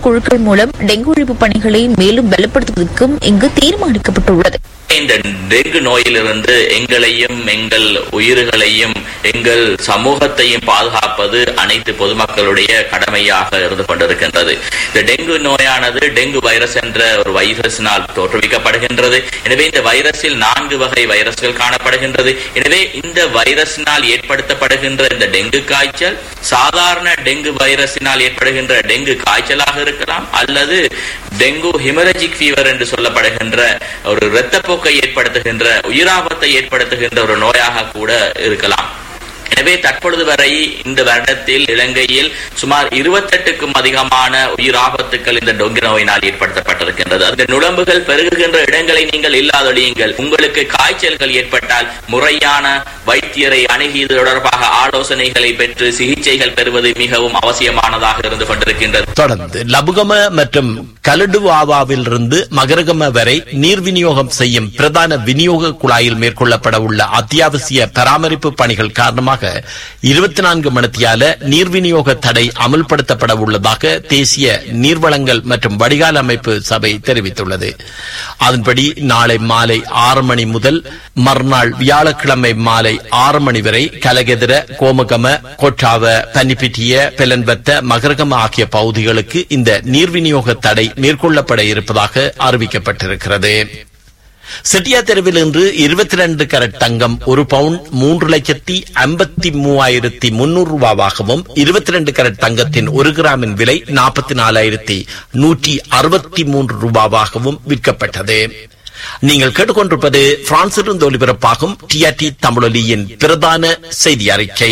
குழுக்கள் மூலம் டெங்கு ஒழிப்பு பணிகளை மேலும் பலப்படுத்துவதற்கும் இங்கு தீர்மானிக்கப்பட்டுள்ளது இந்த டெங்கு நோயிலிருந்து எங்களையும் எங்கள் உயிர்களையும் எங்கள் சமூகத்தையும் பாதுகாப்பது அனைத்து பொதுமக்களுடைய கடமையாக இருந்து கொண்டிருக்கின்றது இந்த டெங்கு நோயானது டெங்கு வைரஸ் என்ற ஒரு வைரஸினால் தோற்றுவிக்கப்படுகின்றது எனவே இந்த வைரஸில் நான்கு வகை வைரஸ்கள் காணப்படுகின்றது எனவே இந்த வைரஸினால் ஏற்படுத்தப்படுகின்ற இந்த டெங்கு காய்ச்சல் சாதாரண டெங்கு வைரஸினால் ஏற்படுகின்ற டெங்கு காய்ச்சலாக இருக்கலாம் அல்லது டெங்கு ஹிமரஜிக் ஃபீவர் என்று சொல்லப்படுகின்ற ஒரு இரத்தப்போக்கை ஏற்படுத்துகின்ற உயிராபத்தை ஏற்படுத்துகின்ற ஒரு நோயாக கூட இருக்கலாம் எனவே தற்பொழுது வரை இந்த வருடத்தில் இலங்கையில் சுமார் இருபத்தெட்டுக்கும் அதிகமான உயிர் ஆபத்துக்கள் இந்த டொங்கு நோயினால் ஏற்படுத்தப்பட்டிருக்கின்றது அந்த நுழம்புகள் பெருகுகின்ற இடங்களை நீங்கள் இல்லாதொழியுங்கள் உங்களுக்கு காய்ச்சல்கள் ஏற்பட்டால் முறையான வைத்தியரை அணுகி இது தொடர்பாக ஆலோசனைகளை பெற்று சிகிச்சைகள் பெறுவது மிகவும் அவசியமானதாக இருந்து கொண்டிருக்கின்றது தொடர்ந்து லபுகம மற்றும் கலடுவாவாவில் இருந்து மகரகம வரை நீர் விநியோகம் செய்யும் பிரதான விநியோக குழாயில் மேற்கொள்ளப்பட உள்ள அத்தியாவசிய பராமரிப்பு பணிகள் காரணமாக இருபத்தி நான்கு மணித்தியால நீர் விநியோக தடை அமல்படுத்தப்பட உள்ளதாக தேசிய நீர்வளங்கள் மற்றும் வடிகால் அமைப்பு சபை தெரிவித்துள்ளது அதன்படி நாளை மாலை ஆறு மணி முதல் மறுநாள் வியாழக்கிழமை மாலை ஆறு மணி வரை கலகெதிர கோமகம கொட்டாவ பன்னிப்பிட்டிய பெலன்பத்த மகரகம ஆகிய பகுதிகளுக்கு இந்த நீர் விநியோக தடை மேற்கொள்ளப்பட இருப்பதாக அறிவிக்கப்பட்டிருக்கிறது செட்டியா தெருவில் இன்று இருபத்தி ரெண்டு கரட் தங்கம் ஒரு பவுன் மூன்று லட்சத்தி ஐம்பத்தி மூவாயிரத்தி முன்னூறு ரூபாவாகவும் இருபத்தி ரெண்டு கரட் தங்கத்தின் ஒரு கிராமின் விலை நாற்பத்தி நாலாயிரத்தி நூற்றி அறுபத்தி மூன்று ரூபாவாகவும் விற்கப்பட்டது நீங்கள் கேட்டுக்கொண்டிருப்பது பிரான்சிலிருந்து ஒலிபரப்பாகும் டிஆர்டி தமிழொலியின் பிரதான செய்தி அறிக்கை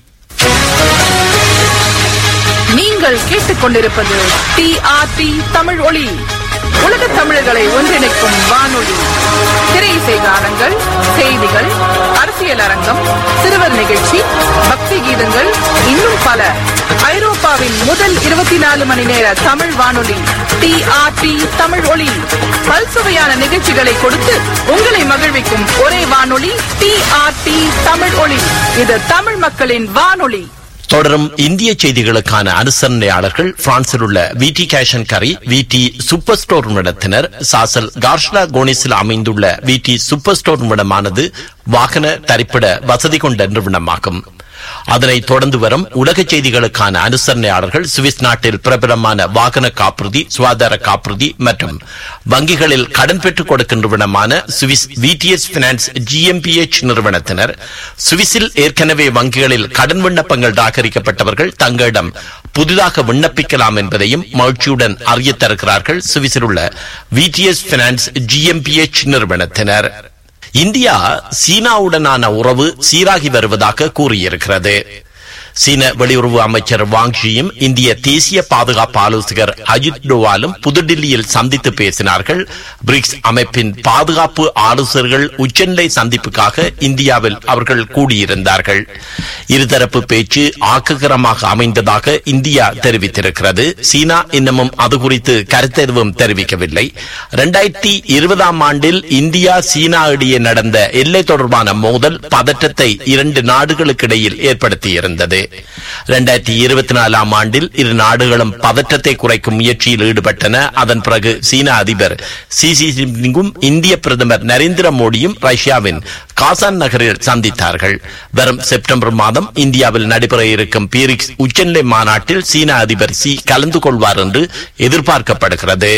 நீங்கள் கேட்டுக்கொண்டிருப்பது டிஆர்டி தமிழ் ஒளி உலக தமிழர்களை ஒன்றிணைக்கும் வானொலி திரையிசை கானங்கள் செய்திகள் அரசியல் அரங்கம் சிறுவர் நிகழ்ச்சி பக்தி கீதங்கள் இன்னும் பல ஐரோப்பாவின் முதல் இருபத்தி நாலு மணி நேர தமிழ் வானொலி டிஆர்டி தமிழ் ஒளி பல்சுவையான நிகழ்ச்சிகளை கொடுத்து உங்களை மகிழ்விக்கும் ஒரே வானொலி டிஆர்டி தமிழ் ஒளி இது தமிழ் மக்களின் வானொலி தொடரும் இந்திய செய்திகளுக்கான அனுசரணையாளர்கள் பிரான்சில் உள்ள விடி கேஷன் கரி விடி சூப்பர் ஸ்டோர் நிறுவனத்தினர் சாசல் கார்ஷ்லா கோனிஸில் அமைந்துள்ள விடி சூப்பர் ஸ்டோர் நிறுவனமானது வாகன தரிப்பிட வசதி கொண்ட நிறுவனமாகும் அதனைத் தொடர்ந்து வரும் உலக செய்திகளுக்கான அனுசரணையாளர்கள் சுவிஸ் நாட்டில் பிரபலமான வாகன காப்புறுதி சுகாதார காப்புறுதி மற்றும் வங்கிகளில் கடன் பெற்றுக் கொடுக்கும் நிறுவனமான சுவிஸ் விடிஎஸ் பினான்ஸ் ஜிஎம்பிஎச் நிறுவனத்தினர் சுவிஸில் ஏற்கனவே வங்கிகளில் கடன் விண்ணப்பங்கள் தாக்கரிக்கப்பட்டவர்கள் தங்களிடம் புதிதாக விண்ணப்பிக்கலாம் என்பதையும் மகிழ்ச்சியுடன் அறியத் தருகிறார்கள் சுவிஸில் உள்ள விடிஎஸ் பினான்ஸ் ஜிஎம்பிஎச் நிறுவனத்தினர் இந்தியா சீனாவுடனான உறவு சீராகி வருவதாக கூறியிருக்கிறது சீன வெளியுறவு அமைச்சர் வாங்ஷியும் இந்திய தேசிய பாதுகாப்பு ஆலோசகர் அஜித் டோவாலும் புதுடில்லியில் சந்தித்து பேசினார்கள் பிரிக்ஸ் அமைப்பின் பாதுகாப்பு ஆலோசகர்கள் உச்சநிலை சந்திப்புக்காக இந்தியாவில் அவர்கள் கூடியிருந்தார்கள் இருதரப்பு பேச்சு ஆக்ககரமாக அமைந்ததாக இந்தியா தெரிவித்திருக்கிறது சீனா இன்னமும் அது குறித்து கருத்தெதுவும் தெரிவிக்கவில்லை இரண்டாயிரத்தி இருபதாம் ஆண்டில் இந்தியா சீனா இடையே நடந்த எல்லை தொடர்பான மோதல் பதற்றத்தை இரண்டு நாடுகளுக்கிடையில் ஏற்படுத்தியிருந்தது இரண்டாயிரத்தி இருபத்தி நாலாம் ஆண்டில் இரு நாடுகளும் பதற்றத்தை குறைக்கும் முயற்சியில் ஈடுபட்டன அதன் பிறகு சீன அதிபர் சி ஜின்பிங்கும் இந்திய பிரதமர் நரேந்திர மோடியும் ரஷ்யாவின் காசான் நகரில் சந்தித்தார்கள் வரும் செப்டம்பர் மாதம் இந்தியாவில் நடைபெற இருக்கும் பீரிக்ஸ் உச்சநிலை மாநாட்டில் சீன அதிபர் சி கலந்து கொள்வார் என்று எதிர்பார்க்கப்படுகிறது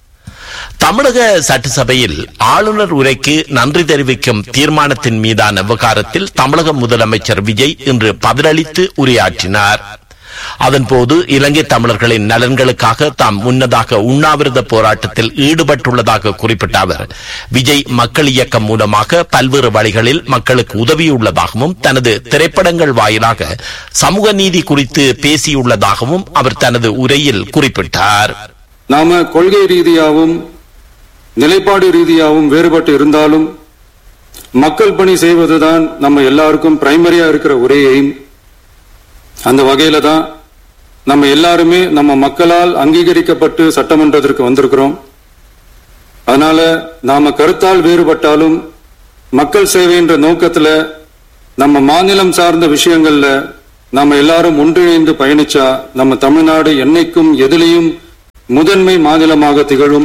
தமிழக சட்டசபையில் ஆளுநர் உரைக்கு நன்றி தெரிவிக்கும் தீர்மானத்தின் மீதான விவகாரத்தில் தமிழக முதலமைச்சர் விஜய் இன்று பதிலளித்து உரையாற்றினார் அதன்போது இலங்கை தமிழர்களின் நலன்களுக்காக தாம் முன்னதாக உண்ணாவிரத போராட்டத்தில் ஈடுபட்டுள்ளதாக குறிப்பிட்ட அவர் விஜய் மக்கள் இயக்கம் மூலமாக பல்வேறு வழிகளில் மக்களுக்கு உதவியுள்ளதாகவும் தனது திரைப்படங்கள் வாயிலாக சமூக நீதி குறித்து பேசியுள்ளதாகவும் அவர் தனது உரையில் குறிப்பிட்டார் நாம கொள்கை ரீதியாகவும் நிலைப்பாடு ரீதியாகவும் வேறுபட்டு இருந்தாலும் மக்கள் பணி செய்வதுதான் நம்ம எல்லாருக்கும் பிரைமரியா இருக்கிற ஒரே எய்ம் அந்த வகையில தான் நம்ம எல்லாருமே நம்ம மக்களால் அங்கீகரிக்கப்பட்டு சட்டமன்றத்திற்கு வந்திருக்கிறோம் அதனால நாம கருத்தால் வேறுபட்டாலும் மக்கள் சேவை என்ற நோக்கத்துல நம்ம மாநிலம் சார்ந்த விஷயங்கள்ல நாம எல்லாரும் ஒன்றிணைந்து பயணிச்சா நம்ம தமிழ்நாடு என்னைக்கும் எதிலையும் முதன்மை மாநிலமாக திகழும்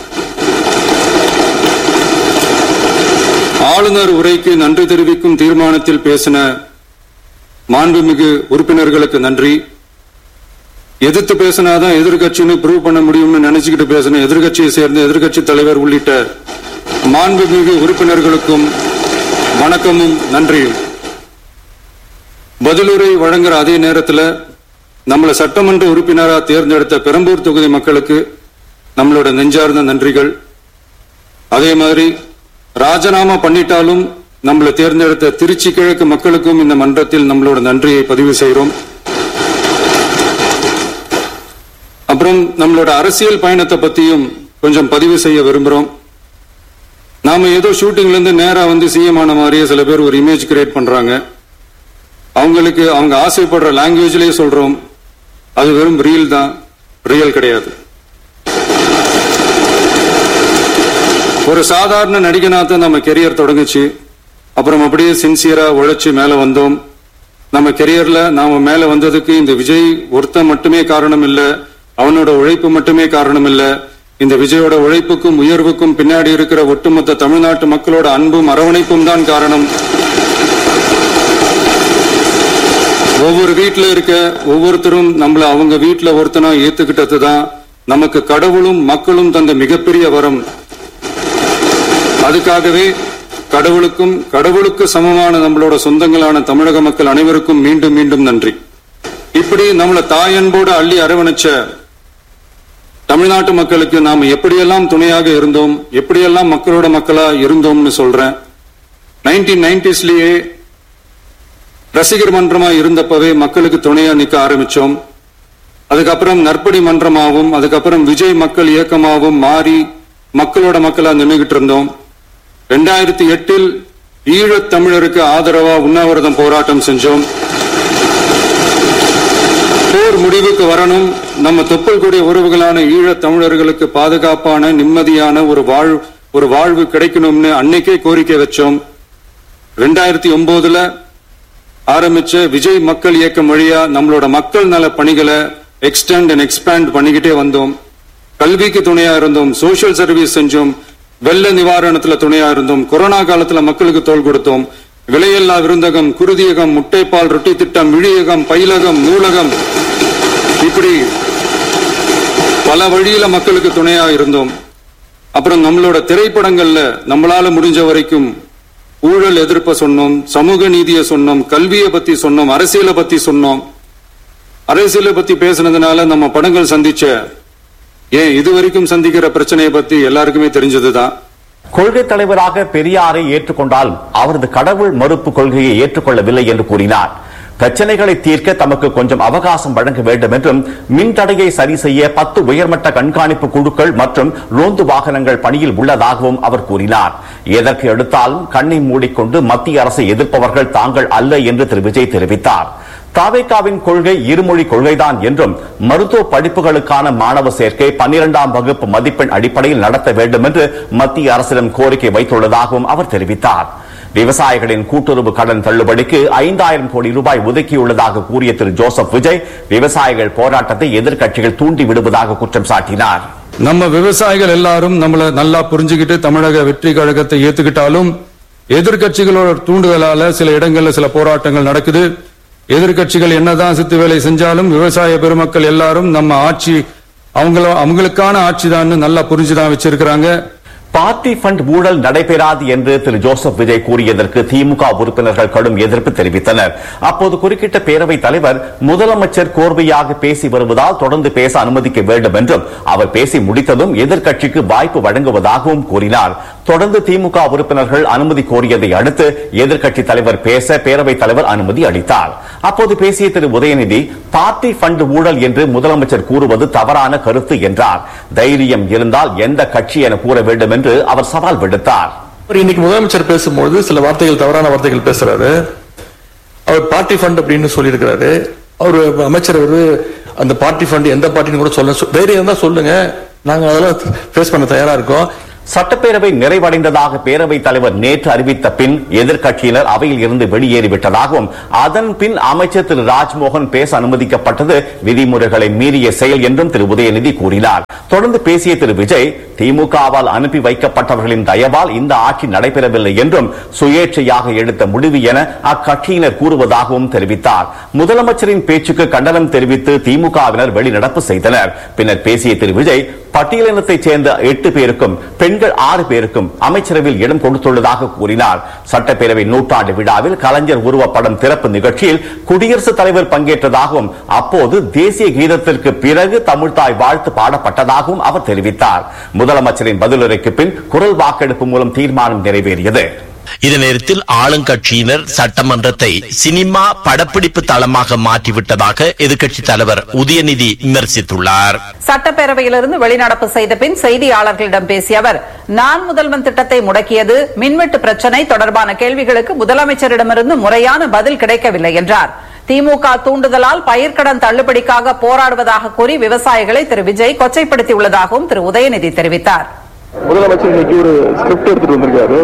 ஆளுநர் உரைக்கு நன்றி தெரிவிக்கும் தீர்மானத்தில் பேசின மாண்புமிகு உறுப்பினர்களுக்கு நன்றி எதிர்த்து பேசினாதான் எதிர்கட்சின்னு ப்ரூவ் பண்ண முடியும்னு நினைச்சுக்கிட்டு பேசின எதிர்கட்சியை சேர்ந்த எதிர்கட்சி தலைவர் உள்ளிட்ட மாண்புமிகு உறுப்பினர்களுக்கும் வணக்கமும் நன்றியும் பதிலுரை வழங்குற அதே நேரத்தில் நம்மளை சட்டமன்ற உறுப்பினரா தேர்ந்தெடுத்த பெரம்பூர் தொகுதி மக்களுக்கு நம்மளோட நெஞ்சார்ந்த நன்றிகள் அதே மாதிரி ராஜினாமா பண்ணிட்டாலும் நம்மளை தேர்ந்தெடுத்த திருச்சி கிழக்கு மக்களுக்கும் இந்த மன்றத்தில் நம்மளோட நன்றியை பதிவு செய்கிறோம் அப்புறம் நம்மளோட அரசியல் பயணத்தை பத்தியும் கொஞ்சம் பதிவு செய்ய விரும்புறோம் நாம ஏதோ ஷூட்டிங்ல இருந்து நேரா வந்து சிஎம் ஆன மாதிரியே சில பேர் ஒரு இமேஜ் கிரியேட் பண்றாங்க அவங்களுக்கு அவங்க ஆசைப்படுற லாங்குவேஜ்லயே சொல்றோம் அது வெறும் ரீல் தான் ரியல் கிடையாது ஒரு சாதாரண நடிகனா தான் நம்ம கெரியர் தொடங்குச்சு அப்புறம் அப்படியே சின்சியரா உழைச்சு மேல வந்தோம் நம்ம கெரியர்ல நாம மேல வந்ததுக்கு இந்த விஜய் ஒருத்தன் மட்டுமே காரணம் இல்ல அவனோட உழைப்பு மட்டுமே காரணம் இல்ல இந்த விஜயோட உழைப்புக்கும் உயர்வுக்கும் பின்னாடி இருக்கிற ஒட்டுமொத்த தமிழ்நாட்டு மக்களோட அன்பும் அரவணைப்பும் தான் காரணம் ஒவ்வொரு வீட்டுல இருக்க ஒவ்வொருத்தரும் நம்மள அவங்க வீட்டுல ஒருத்தனா ஏத்துக்கிட்டது தான் நமக்கு கடவுளும் மக்களும் தந்த மிகப்பெரிய வரம் அதுக்காகவே கடவுளுக்கும் கடவுளுக்கு சமமான நம்மளோட சொந்தங்களான தமிழக மக்கள் அனைவருக்கும் மீண்டும் மீண்டும் நன்றி இப்படி நம்மள தாயன்போடு அள்ளி அரவணைச்ச தமிழ்நாட்டு மக்களுக்கு நாம எப்படியெல்லாம் துணையாக இருந்தோம் எப்படியெல்லாம் மக்களோட மக்களா இருந்தோம்னு சொல்றேன் நைன்டீன் நைன்டிஸ்லயே ரசிகர் மன்றமா இருந்தப்பவே மக்களுக்கு துணையா நிக்க ஆரம்பிச்சோம் அதுக்கப்புறம் நற்பணி மன்றமாகவும் அதுக்கப்புறம் விஜய் மக்கள் இயக்கமாகவும் மாறி மக்களோட மக்களா நின்றுகிட்டு இருந்தோம் ரெண்டாயிரத்தி எட்டில் ஈழத் தமிழருக்கு ஆதரவா உண்ணாவிரதம் போராட்டம் செஞ்சோம் போர் முடிவுக்கு வரணும் நம்ம தொப்புள் கூடிய உறவுகளான ஈழத் தமிழர்களுக்கு பாதுகாப்பான நிம்மதியான ஒரு வாழ் ஒரு வாழ்வு கிடைக்கணும்னு அன்னைக்கே கோரிக்கை வச்சோம் ரெண்டாயிரத்தி ஒன்பதுல ஆரம்பிச்ச விஜய் மக்கள் இயக்கம் வழியா நம்மளோட மக்கள் நல பணிகளை எக்ஸ்டெண்ட் அண்ட் எக்ஸ்பேண்ட் பண்ணிக்கிட்டே வந்தோம் கல்விக்கு துணையா இருந்தோம் சோசியல் சர்வீஸ் செஞ்சோம் வெள்ள நிவாரணத்துல துணையா இருந்தோம் கொரோனா காலத்துல மக்களுக்கு தோல் கொடுத்தோம் விலையில்லா விருந்தகம் குருதியகம் முட்டைப்பால் ரொட்டி திட்டம் விழியகம் பயிலகம் நூலகம் இப்படி பல வழியில மக்களுக்கு துணையா இருந்தோம் அப்புறம் நம்மளோட திரைப்படங்கள்ல நம்மளால முடிஞ்ச வரைக்கும் ஊழல் எதிர்ப்ப சொன்னோம் சமூக நீதியை சொன்னோம் கல்வியை பத்தி சொன்னோம் அரசியலை பத்தி சொன்னோம் அரசியலை பத்தி பேசுனதுனால நம்ம படங்கள் சந்திச்ச ஏன் இதுவரைக்கும் சந்திக்கிற பிரச்சனையை பத்தி எல்லாருக்குமே தெரிஞ்சதுதான் கொள்கை தலைவராக பெரியாரை ஏற்றுக்கொண்டாலும் அவரது கடவுள் மறுப்பு கொள்கையை ஏற்றுக்கொள்ளவில்லை என்று கூறினார் பிரச்சனைகளை தீர்க்க தமக்கு கொஞ்சம் அவகாசம் வழங்க வேண்டும் என்றும் மின் தடையை சரி செய்ய பத்து உயர்மட்ட கண்காணிப்பு குழுக்கள் மற்றும் ரோந்து வாகனங்கள் பணியில் உள்ளதாகவும் அவர் கூறினார் எதற்கு எடுத்தாலும் கண்ணை மூடிக்கொண்டு மத்திய அரசை எதிர்ப்பவர்கள் தாங்கள் அல்ல என்று திரு விஜய் தெரிவித்தார் தாவேகாவின் கொள்கை இருமொழி கொள்கைதான் என்றும் மருத்துவ படிப்புகளுக்கான மாணவ சேர்க்கை பன்னிரெண்டாம் வகுப்பு மதிப்பெண் அடிப்படையில் நடத்த வேண்டும் என்று மத்திய அரசிடம் கோரிக்கை வைத்துள்ளதாகவும் அவர் தெரிவித்தார் விவசாயிகளின் கூட்டுறவு கடன் தள்ளுபடிக்கு ஐந்தாயிரம் கோடி ரூபாய் ஒதுக்கியுள்ளதாக கூறிய திரு ஜோசப் விஜய் விவசாயிகள் போராட்டத்தை எதிர்க்கட்சிகள் தூண்டி விடுவதாக குற்றம் சாட்டினார் நம்ம விவசாயிகள் எல்லாரும் நம்மள நல்லா புரிஞ்சுக்கிட்டு தமிழக வெற்றி கழகத்தை ஏத்துக்கிட்டாலும் எதிர்க்கட்சிகளோட தூண்டுதலால சில இடங்கள்ல சில போராட்டங்கள் நடக்குது எதிர்க்கட்சிகள் என்னதான் சித்து வேலை செஞ்சாலும் விவசாய பெருமக்கள் எல்லாரும் நம்ம ஆட்சி அவங்கள அவங்களுக்கான ஆட்சி தான் நல்லா புரிஞ்சுதான் வச்சிருக்கிறாங்க பார்ட்டி ஃபண்ட் ஊழல் நடைபெறாது என்று திரு ஜோசப் விஜய் கூறியதற்கு திமுக உறுப்பினர்கள் கடும் எதிர்ப்பு தெரிவித்தனர் அப்போது குறுக்கிட்ட பேரவைத் தலைவர் முதலமைச்சர் கோர்வையாக பேசி வருவதால் தொடர்ந்து பேச அனுமதிக்க வேண்டும் என்றும் அவர் பேசி முடித்ததும் எதிர்க்கட்சிக்கு வாய்ப்பு வழங்குவதாகவும் கூறினார் தொடர்ந்து திமுக உறுப்பினர்கள் அனுமதி கோரியதை அடுத்து எதிர்க்கட்சி தலைவர் பேச பேரவைத் தலைவர் அனுமதி அளித்தார் அப்போது பேசிய திரு உதயநிதி பார்ட்டி ஃபண்ட் ஊழல் என்று முதலமைச்சர் கூறுவது தவறான கருத்து என்றார் தைரியம் இருந்தால் எந்த கட்சி என கூற வேண்டும் என்று அவர் சவால் விடுத்தார் அவர் இன்னைக்கு முதலமைச்சர் பேசும்போது சில வார்த்தைகள் தவறான வார்த்தைகள் பேசுறாரு அவர் பார்ட்டி ஃபண்ட் அப்படின்னு சொல்லியிருக்கிறாரு அவர் அமைச்சர் அவரு அந்த பார்ட்டி ஃபண்ட் எந்த பார்ட்டின்னு கூட சொல்ல சொ- தைரியம் இருந்தா சொல்லுங்க நாங்க அதெல்லாம் ஃபேஸ் பண்ண தயாரா இருக்கோம் சட்டப்பேரவை நிறைவடைந்ததாக பேரவைத் தலைவர் நேற்று அறிவித்த பின் எதிர்க்கட்சியினர் அவையில் இருந்து வெளியேறிவிட்டதாகவும் அதன் பின் அமைச்சர் திரு ராஜ்மோகன் பேச அனுமதிக்கப்பட்டது விதிமுறைகளை மீறிய செயல் என்றும் திரு உதயநிதி கூறினார் தொடர்ந்து பேசிய திரு விஜய் திமுகவால் அனுப்பி வைக்கப்பட்டவர்களின் தயவால் இந்த ஆட்சி நடைபெறவில்லை என்றும் சுயேட்சையாக எடுத்த முடிவு என அக்கட்சியினர் கூறுவதாகவும் தெரிவித்தார் முதலமைச்சரின் பேச்சுக்கு கண்டனம் தெரிவித்து திமுகவினர் வெளிநடப்பு செய்தனர் பின்னர் பேசிய திரு விஜய் பட்டியலினத்தைச் சேர்ந்த எட்டு பேருக்கும் பெண்கள் ஆறு பேருக்கும் அமைச்சரவையில் இடம் கொடுத்துள்ளதாக கூறினார் சட்டப்பேரவை நூற்றாண்டு விழாவில் கலைஞர் உருவப்படம் திறப்பு நிகழ்ச்சியில் குடியரசுத் தலைவர் பங்கேற்றதாகவும் அப்போது தேசிய கீதத்திற்கு பிறகு தமிழ்தாய் வாழ்த்து பாடப்பட்டதாகவும் அவர் தெரிவித்தார் முதலமைச்சரின் பதிலுரைக்கு பின் குரல் வாக்கெடுப்பு மூலம் தீர்மானம் நிறைவேறியது இதே நேரத்தில் ஆளுங்கட்சியினர் சட்டமன்றத்தை சினிமா படப்பிடிப்பு தளமாக மாற்றிவிட்டதாக எதிர்க்கட்சித் தலைவர் உதயநிதி விமர்சித்துள்ளார் சட்டப்பேரவையிலிருந்து வெளிநடப்பு செய்த பின் செய்தியாளர்களிடம் பேசிய அவர் நான் முதல்வன் திட்டத்தை முடக்கியது மின்வெட்டு பிரச்சினை தொடர்பான கேள்விகளுக்கு முதலமைச்சரிடமிருந்து முறையான பதில் கிடைக்கவில்லை என்றார் திமுக தூண்டுதலால் பயிர்க்கடன் தள்ளுபடிக்காக போராடுவதாக கூறி விவசாயிகளை திரு விஜய் கொச்சைப்படுத்தியுள்ளதாகவும் திரு உதயநிதி தெரிவித்தார் முதலமைச்சர் இன்னைக்கு ஒரு ஸ்கிரிப்ட் எடுத்துட்டு வந்திருக்காரு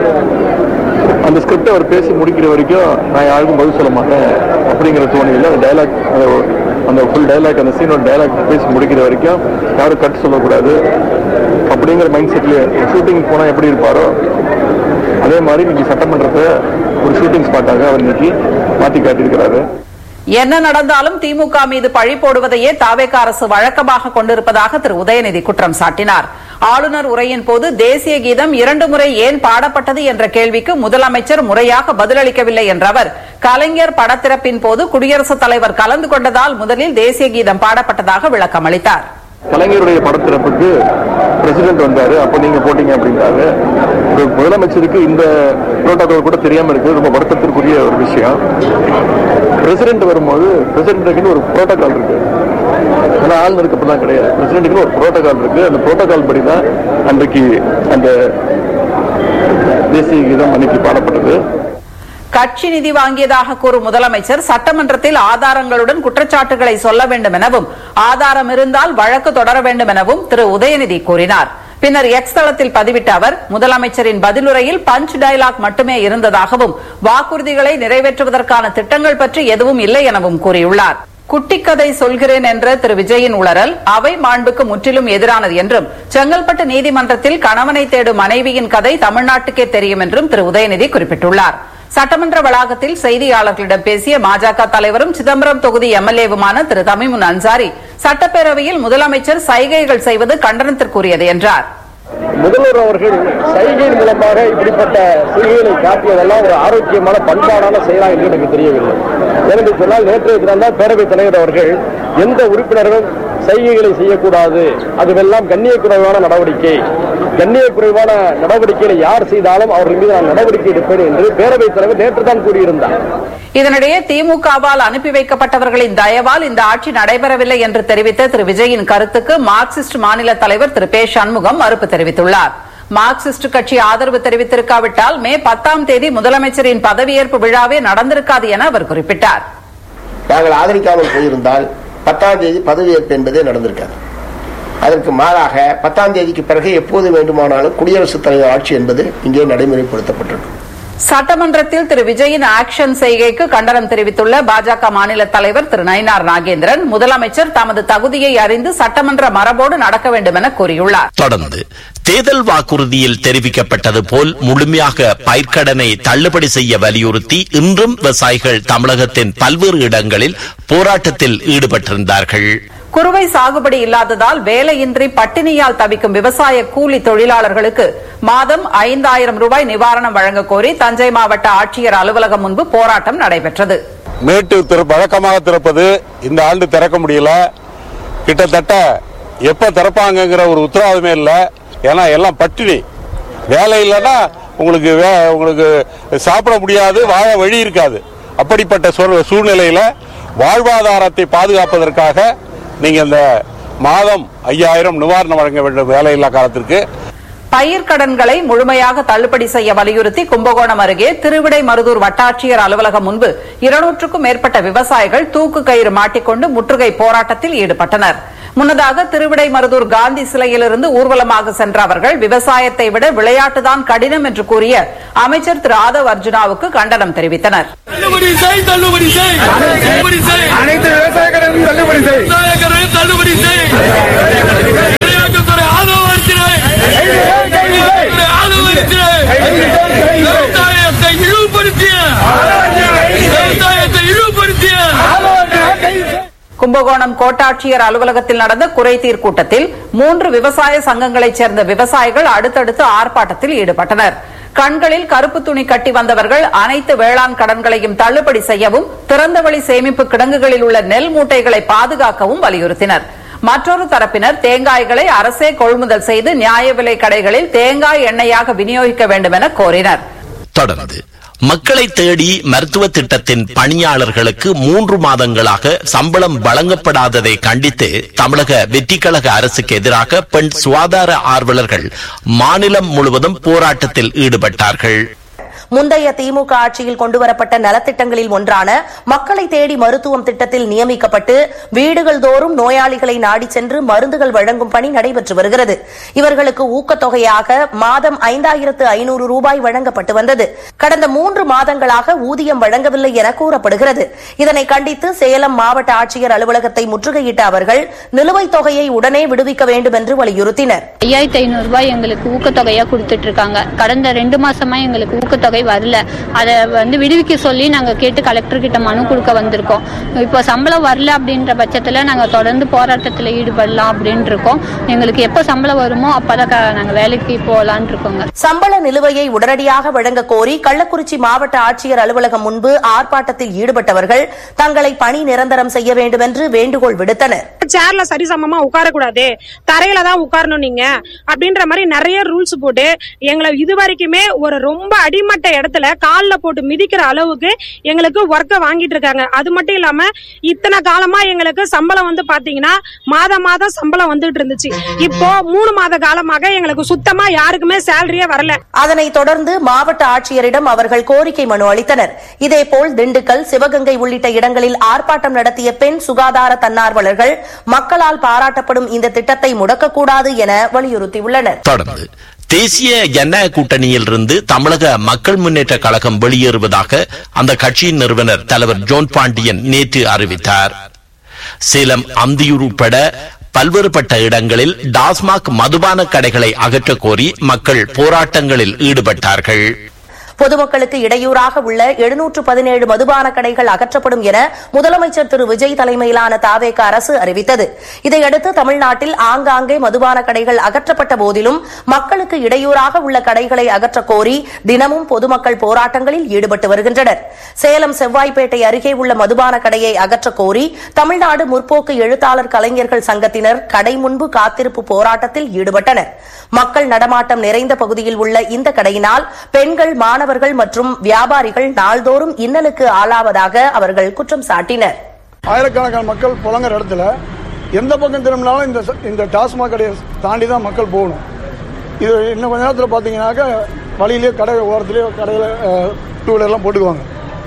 அந்த ஸ்கிரிப்ட் அவர் பேசி முடிக்கிற வரைக்கும் நான் யாருக்கும் பதில் சொல்ல மாட்டேன் அப்படிங்கிற தோணியில் அந்த டைலாக் அந்த ஃபுல் டைலாக் அந்த சீனோட டைலாக் பேசி முடிக்கிற வரைக்கும் யாரும் கட் சொல்லக்கூடாது அப்படிங்கிற மைண்ட் செட்ல ஷூட்டிங் போனால் எப்படி இருப்பாரோ அதே மாதிரி இன்னைக்கு சட்டமன்றத்தை ஒரு ஷூட்டிங் ஸ்பாட்டாக அவர் இன்னைக்கு மாற்றி காட்டியிருக்கிறாரு என்ன நடந்தாலும் திமுக மீது பழி போடுவதையே தாவேக அரசு வழக்கமாக கொண்டிருப்பதாக திரு உதயநிதி குற்றம் சாட்டினார் ஆளுநர் உரையின் போது தேசிய கீதம் இரண்டு முறை ஏன் பாடப்பட்டது என்ற கேள்விக்கு முதலமைச்சர் முறையாக பதிலளிக்கவில்லை என்ற அவர் கலைஞர் படத்திறப்பின் போது குடியரசுத் தலைவர் கலந்து கொண்டதால் முதலில் தேசிய கீதம் பாடப்பட்டதாக விளக்கம் அளித்தார் கலைஞருடைய படத்திறப்புக்கு பிரசிடென்ட் வந்தாரு அப்ப நீங்க போட்டீங்க அப்படின்றாரு ஒரு முதலமைச்சருக்கு இந்த புரோட்டோகால் கூட தெரியாம இருக்கு ரொம்ப வருத்தத்திற்குரிய ஒரு விஷயம் பிரசிடென்ட் வரும்போது பிரசிடென்ட்டுக்குன்னு ஒரு புரோட்டோகால் இருக்கு ஆனா ஆளுநருக்கு அப்படிலாம் கிடையாது பிரசிடென்ட்டுக்குன்னு ஒரு புரோட்டோகால் இருக்கு அந்த புரோட்டோகால் படி தான் அன்றைக்கு அந்த தேசிய கீதம் அன்னைக்கு பாடப்பட்டது கட்சி நிதி வாங்கியதாக கூறும் முதலமைச்சர் சட்டமன்றத்தில் ஆதாரங்களுடன் குற்றச்சாட்டுகளை சொல்ல வேண்டும் எனவும் ஆதாரம் இருந்தால் வழக்கு தொடர வேண்டும் எனவும் திரு உதயநிதி கூறினார் பின்னர் எக்ஸ் தளத்தில் பதிவிட்ட அவர் முதலமைச்சரின் பதிலுரையில் பஞ்ச் டயலாக் மட்டுமே இருந்ததாகவும் வாக்குறுதிகளை நிறைவேற்றுவதற்கான திட்டங்கள் பற்றி எதுவும் இல்லை எனவும் கூறியுள்ளார் குட்டிக்கதை சொல்கிறேன் என்ற திரு விஜயின் உளறல் அவை மாண்புக்கு முற்றிலும் எதிரானது என்றும் செங்கல்பட்டு நீதிமன்றத்தில் கணவனை தேடும் மனைவியின் கதை தமிழ்நாட்டுக்கே தெரியும் என்றும் திரு உதயநிதி குறிப்பிட்டுள்ளார் சட்டமன்ற வளாகத்தில் செய்தியாளர்களிடம் பேசிய பாஜக தலைவரும் சிதம்பரம் தொகுதி எம்எல்ஏவுமான திரு தமிமுன் அன்சாரி சட்டப்பேரவையில் முதலமைச்சர் சைகைகள் செய்வது கண்டனத்திற்குரியது என்றார் முதல்வர் அவர்கள் சைகையின் மூலமாக இப்படிப்பட்ட செய்திகளை காட்டியதெல்லாம் ஒரு ஆரோக்கியமான பண்பாடான செயலா என்று எனக்கு தெரியவில்லை ஏனென்று சொன்னால் நேற்றைய தினம்தான் பேரவைத் தலைவர் அவர்கள் எந்த உறுப்பினர்களும் சைகைகளை செய்யக்கூடாது அதுவெல்லாம் கண்ணியக்குறைவான நடவடிக்கை கண்ணியக்குறைவான நடவடிக்கைகளை யார் செய்தாலும் அவர்கள் மீது நான் நடவடிக்கை எடுப்பேன் என்று பேரவைத் தலைவர் நேற்று தான் கூறியிருந்தார் இதனிடையே திமுகவால் அனுப்பி வைக்கப்பட்டவர்களின் தயவால் இந்த ஆட்சி நடைபெறவில்லை என்று தெரிவித்த திரு விஜயின் கருத்துக்கு மார்க்சிஸ்ட் மாநில தலைவர் திரு பே சண்முகம் மறுப்பு தெரிவித்துள்ளார் மார்க்சிஸ்ட் கட்சி ஆதரவு தெரிவித்திருக்காவிட்டால் மே பத்தாம் தேதி முதலமைச்சரின் பதவியேற்பு விழாவே நடந்திருக்காது என அவர் குறிப்பிட்டார் நாங்கள் ஆதரிக்காமல் போயிருந்தால் பத்தாம் தேதி பதவியேற்பு என்பதே நடந்திருக்காது அதற்கு மாறாக பத்தாம் தேதிக்கு பிறகு எப்போது வேண்டுமானாலும் குடியரசுத் தலைவர் ஆட்சி என்பது இங்கே நடைமுறைப்படுத்தப்பட்டிருக்கும் சட்டமன்றத்தில் திரு விஜயின் ஆக்ஷன் செய்கைக்கு கண்டனம் தெரிவித்துள்ள பாஜக மாநில தலைவர் திரு நயினார் நாகேந்திரன் முதலமைச்சர் தமது தகுதியை அறிந்து சட்டமன்ற மரபோடு நடக்க வேண்டும் என கூறியுள்ளார் தொடர்ந்து தேர்தல் வாக்குறுதியில் தெரிவிக்கப்பட்டது போல் முழுமையாக பயிர்க்கடனை தள்ளுபடி செய்ய வலியுறுத்தி இன்றும் விவசாயிகள் தமிழகத்தின் பல்வேறு இடங்களில் போராட்டத்தில் ஈடுபட்டிருந்தார்கள் குறுவை சாகுபடி இல்லாததால் வேலையின்றி பட்டினியால் தவிக்கும் விவசாய கூலி தொழிலாளர்களுக்கு மாதம் ஐந்தாயிரம் ரூபாய் நிவாரணம் வழங்க கோரி தஞ்சை மாவட்ட ஆட்சியர் அலுவலகம் முன்பு போராட்டம் நடைபெற்றது மேட்டூர் திற வழக்கமாக திறப்பது இந்த ஆண்டு திறக்க முடியல கிட்டத்தட்ட எப்ப திறப்பாங்கங்கிற ஒரு உத்தரவாதமே இல்லை ஏன்னா எல்லாம் பட்டினி வேலை இல்லைன்னா உங்களுக்கு வே- உங்களுக்கு சாப்பிட முடியாது வாழ வழி இருக்காது அப்படிப்பட்ட சூழ- சூழ்நிலையில வாழ்வாதாரத்தை பாதுகாப்பதற்காக நீங்க இந்த மாதம் ஐயாயிரம் நிவாரணம் வழங்க வேண்டும் வேலையில்லா காலத்திற்கு பயிர்க்கடன்களை முழுமையாக தள்ளுபடி செய்ய வலியுறுத்தி கும்பகோணம் அருகே திருவிடைமருதூர் வட்டாட்சியர் அலுவலகம் முன்பு இருநூற்றுக்கும் மேற்பட்ட விவசாயிகள் தூக்கு கயிறு மாட்டிக்கொண்டு முற்றுகை போராட்டத்தில் ஈடுபட்டனர் முன்னதாக திருவிடைமருதூர் காந்தி சிலையிலிருந்து ஊர்வலமாக சென்ற அவர்கள் விவசாயத்தை விட விளையாட்டுதான் கடினம் என்று கூறிய அமைச்சர் திரு ஆதவ் அர்ஜுனாவுக்கு கண்டனம் தெரிவித்தனர் தள்ளுபடி செய் தள்ளுபடி செய் தள்ளுபடி செய் அனைத்து விவசாய கடனையும் தள்ளுபடி செய் விவசாய கடனை தள்ளுபடி செய் விளையாட்டுத்துறை ஆதரவளிக்கிறேன் ஆதரவளிக்கிறேன் விவசாயத்தை இழிவுபடுத்திய விவசாயத்தை இழிவுபடுத்திய கும்பகோணம் கோட்டாட்சியர் அலுவலகத்தில் நடந்த குறைதீர் கூட்டத்தில் மூன்று விவசாய சங்கங்களைச் சேர்ந்த விவசாயிகள் அடுத்தடுத்து ஆர்ப்பாட்டத்தில் ஈடுபட்டனர் கண்களில் கருப்பு துணி கட்டி வந்தவர்கள் அனைத்து வேளாண் கடன்களையும் தள்ளுபடி செய்யவும் திறந்தவெளி சேமிப்பு கிடங்குகளில் உள்ள நெல் மூட்டைகளை பாதுகாக்கவும் வலியுறுத்தினர் மற்றொரு தரப்பினர் தேங்காய்களை அரசே கொள்முதல் செய்து நியாய விலை கடைகளில் தேங்காய் எண்ணெயாக விநியோகிக்க வேண்டும் என கோரினர் தொடர்ந்து மக்களை தேடி மருத்துவ திட்டத்தின் பணியாளர்களுக்கு மூன்று மாதங்களாக சம்பளம் வழங்கப்படாததை கண்டித்து தமிழக வெற்றிக்கழக அரசுக்கு எதிராக பெண் சுகாதார ஆர்வலர்கள் மாநிலம் முழுவதும் போராட்டத்தில் ஈடுபட்டார்கள் முந்தைய திமுக ஆட்சியில் கொண்டுவரப்பட்ட நலத்திட்டங்களில் ஒன்றான மக்களை தேடி மருத்துவம் திட்டத்தில் நியமிக்கப்பட்டு வீடுகள் தோறும் நோயாளிகளை நாடி சென்று மருந்துகள் வழங்கும் பணி நடைபெற்று வருகிறது இவர்களுக்கு ஊக்கத்தொகையாக மாதம் ஐந்தாயிரத்து ஐநூறு ரூபாய் வழங்கப்பட்டு வந்தது கடந்த மூன்று மாதங்களாக ஊதியம் வழங்கவில்லை என கூறப்படுகிறது இதனை கண்டித்து சேலம் மாவட்ட ஆட்சியர் அலுவலகத்தை முற்றுகையிட்ட அவர்கள் நிலுவைத் தொகையை உடனே விடுவிக்க வேண்டும் என்று வலியுறுத்தினர் ஐயாயிரத்தி ஐநூறு ரூபாய் எங்களுக்கு ஊக்கத்தொகையா கொடுத்துட்டு இருக்காங்க கடந்த ரெண்டு மாசமா எங்களுக்கு ஊக்கத்தொகை வரல அதை வந்து விடுவிக்க சொல்லி நாங்க கேட்டு கலெக்டர் கிட்ட மனு கொடுக்க வந்திருக்கோம் இப்போ சம்பளம் வரல அப்படின்ற பட்சத்துல நாங்க தொடர்ந்து போராட்டத்துல ஈடுபடலாம் அப்படின்னு இருக்கோம் எங்களுக்கு எப்போ சம்பளம் வருமோ அப்பதான் க- நாங்க வேலைக்கு போகலான் இருக்கோங்க சம்பள நிலுவையை உடனடியாக வழங்க கோரி கள்ளக்குறிச்சி மாவட்ட ஆட்சியர் அலுவலகம் முன்பு ஆர்ப்பாட்டத்தில் ஈடுபட்டவர்கள் தங்களை பணி நிரந்தரம் செய்ய வேண்டும் என்று வேண்டுகோள் விடுத்தனர் சேர்ல சரிசமமா உட்காரக்கூடாது தரையில தான் உட்காரணும் நீங்க அப்படின்ற மாதிரி நிறைய ரூல்ஸ் போட்டு எங்களை இது வரைக்குமே ஒரு ரொம்ப அடிமட்ட இடத்துல கால்ல போட்டு மிதிக்கிற அளவுக்கு எங்களுக்கு ஒர்க்க வாங்கிட்டு இருக்காங்க அது மட்டும் இல்லாம இத்தனை காலமா எங்களுக்கு சம்பளம் வந்து பாத்தீங்கன்னா மாதம் மாதம் சம்பளம் வந்துட்டு இருந்துச்சு இப்போ மூணு மாத காலமாக எங்களுக்கு சுத்தமா யாருக்குமே சேலரியே வரல அதனைத் தொடர்ந்து மாவட்ட ஆட்சியரிடம் அவர்கள் கோரிக்கை மனு அளித்தனர் இதேபோல் திண்டுக்கல் சிவகங்கை உள்ளிட்ட இடங்களில் ஆர்ப்பாட்டம் நடத்திய பெண் சுகாதார தன்னார்வலர்கள் மக்களால் பாராட்டப்படும் இந்த திட்டத்தை முடக்கக்கூடாது என வலியுறுத்தியுள்ளனர் தொடர்ந்து தேசிய ஜனநாயக கூட்டணியிலிருந்து தமிழக மக்கள் முன்னேற்ற கழகம் வெளியேறுவதாக அந்த கட்சியின் நிறுவனர் தலைவர் ஜோன் பாண்டியன் நேற்று அறிவித்தார் சேலம் அந்தியூர் உட்பட பல்வேறுபட்ட இடங்களில் டாஸ்மாக் மதுபான கடைகளை அகற்றக் கோரி மக்கள் போராட்டங்களில் ஈடுபட்டார்கள் பொதுமக்களுக்கு இடையூறாக உள்ள எழுநூற்று பதினேழு மதுபான கடைகள் அகற்றப்படும் என முதலமைச்சர் திரு விஜய் தலைமையிலான தாவேக அரசு அறிவித்தது இதையடுத்து தமிழ்நாட்டில் ஆங்காங்கே மதுபான கடைகள் அகற்றப்பட்ட போதிலும் மக்களுக்கு இடையூறாக உள்ள கடைகளை அகற்றக் கோரி தினமும் பொதுமக்கள் போராட்டங்களில் ஈடுபட்டு வருகின்றனர் சேலம் செவ்வாய்ப்பேட்டை அருகே உள்ள மதுபான கடையை அகற்றக் கோரி தமிழ்நாடு முற்போக்கு எழுத்தாளர் கலைஞர்கள் சங்கத்தினர் கடை முன்பு காத்திருப்பு போராட்டத்தில் ஈடுபட்டனர் மக்கள் நடமாட்டம் நிறைந்த பகுதியில் உள்ள இந்த கடையினால் பெண்கள் மாணவர்கள் மற்றும் வியாபாரிகள் நாள்தோறும் இன்னலுக்கு ஆளாவதாக அவர்கள் குற்றம் சாட்டினர் ஆயிரக்கணக்கான மக்கள் புழங்குற இடத்துல எந்த பக்கம் திரும்பினாலும் இந்த ச- இந்த டாஸ்மாக் கடையை தாண்டி தான் மக்கள் போகணும் இது இன்னும் கொஞ்ச நேரத்தில் பார்த்தீங்கன்னாக்கா வழியிலேயே கடை ஓரத்துலேயே கடையில் டூ வீலர்லாம் போட்டுக்குவாங்க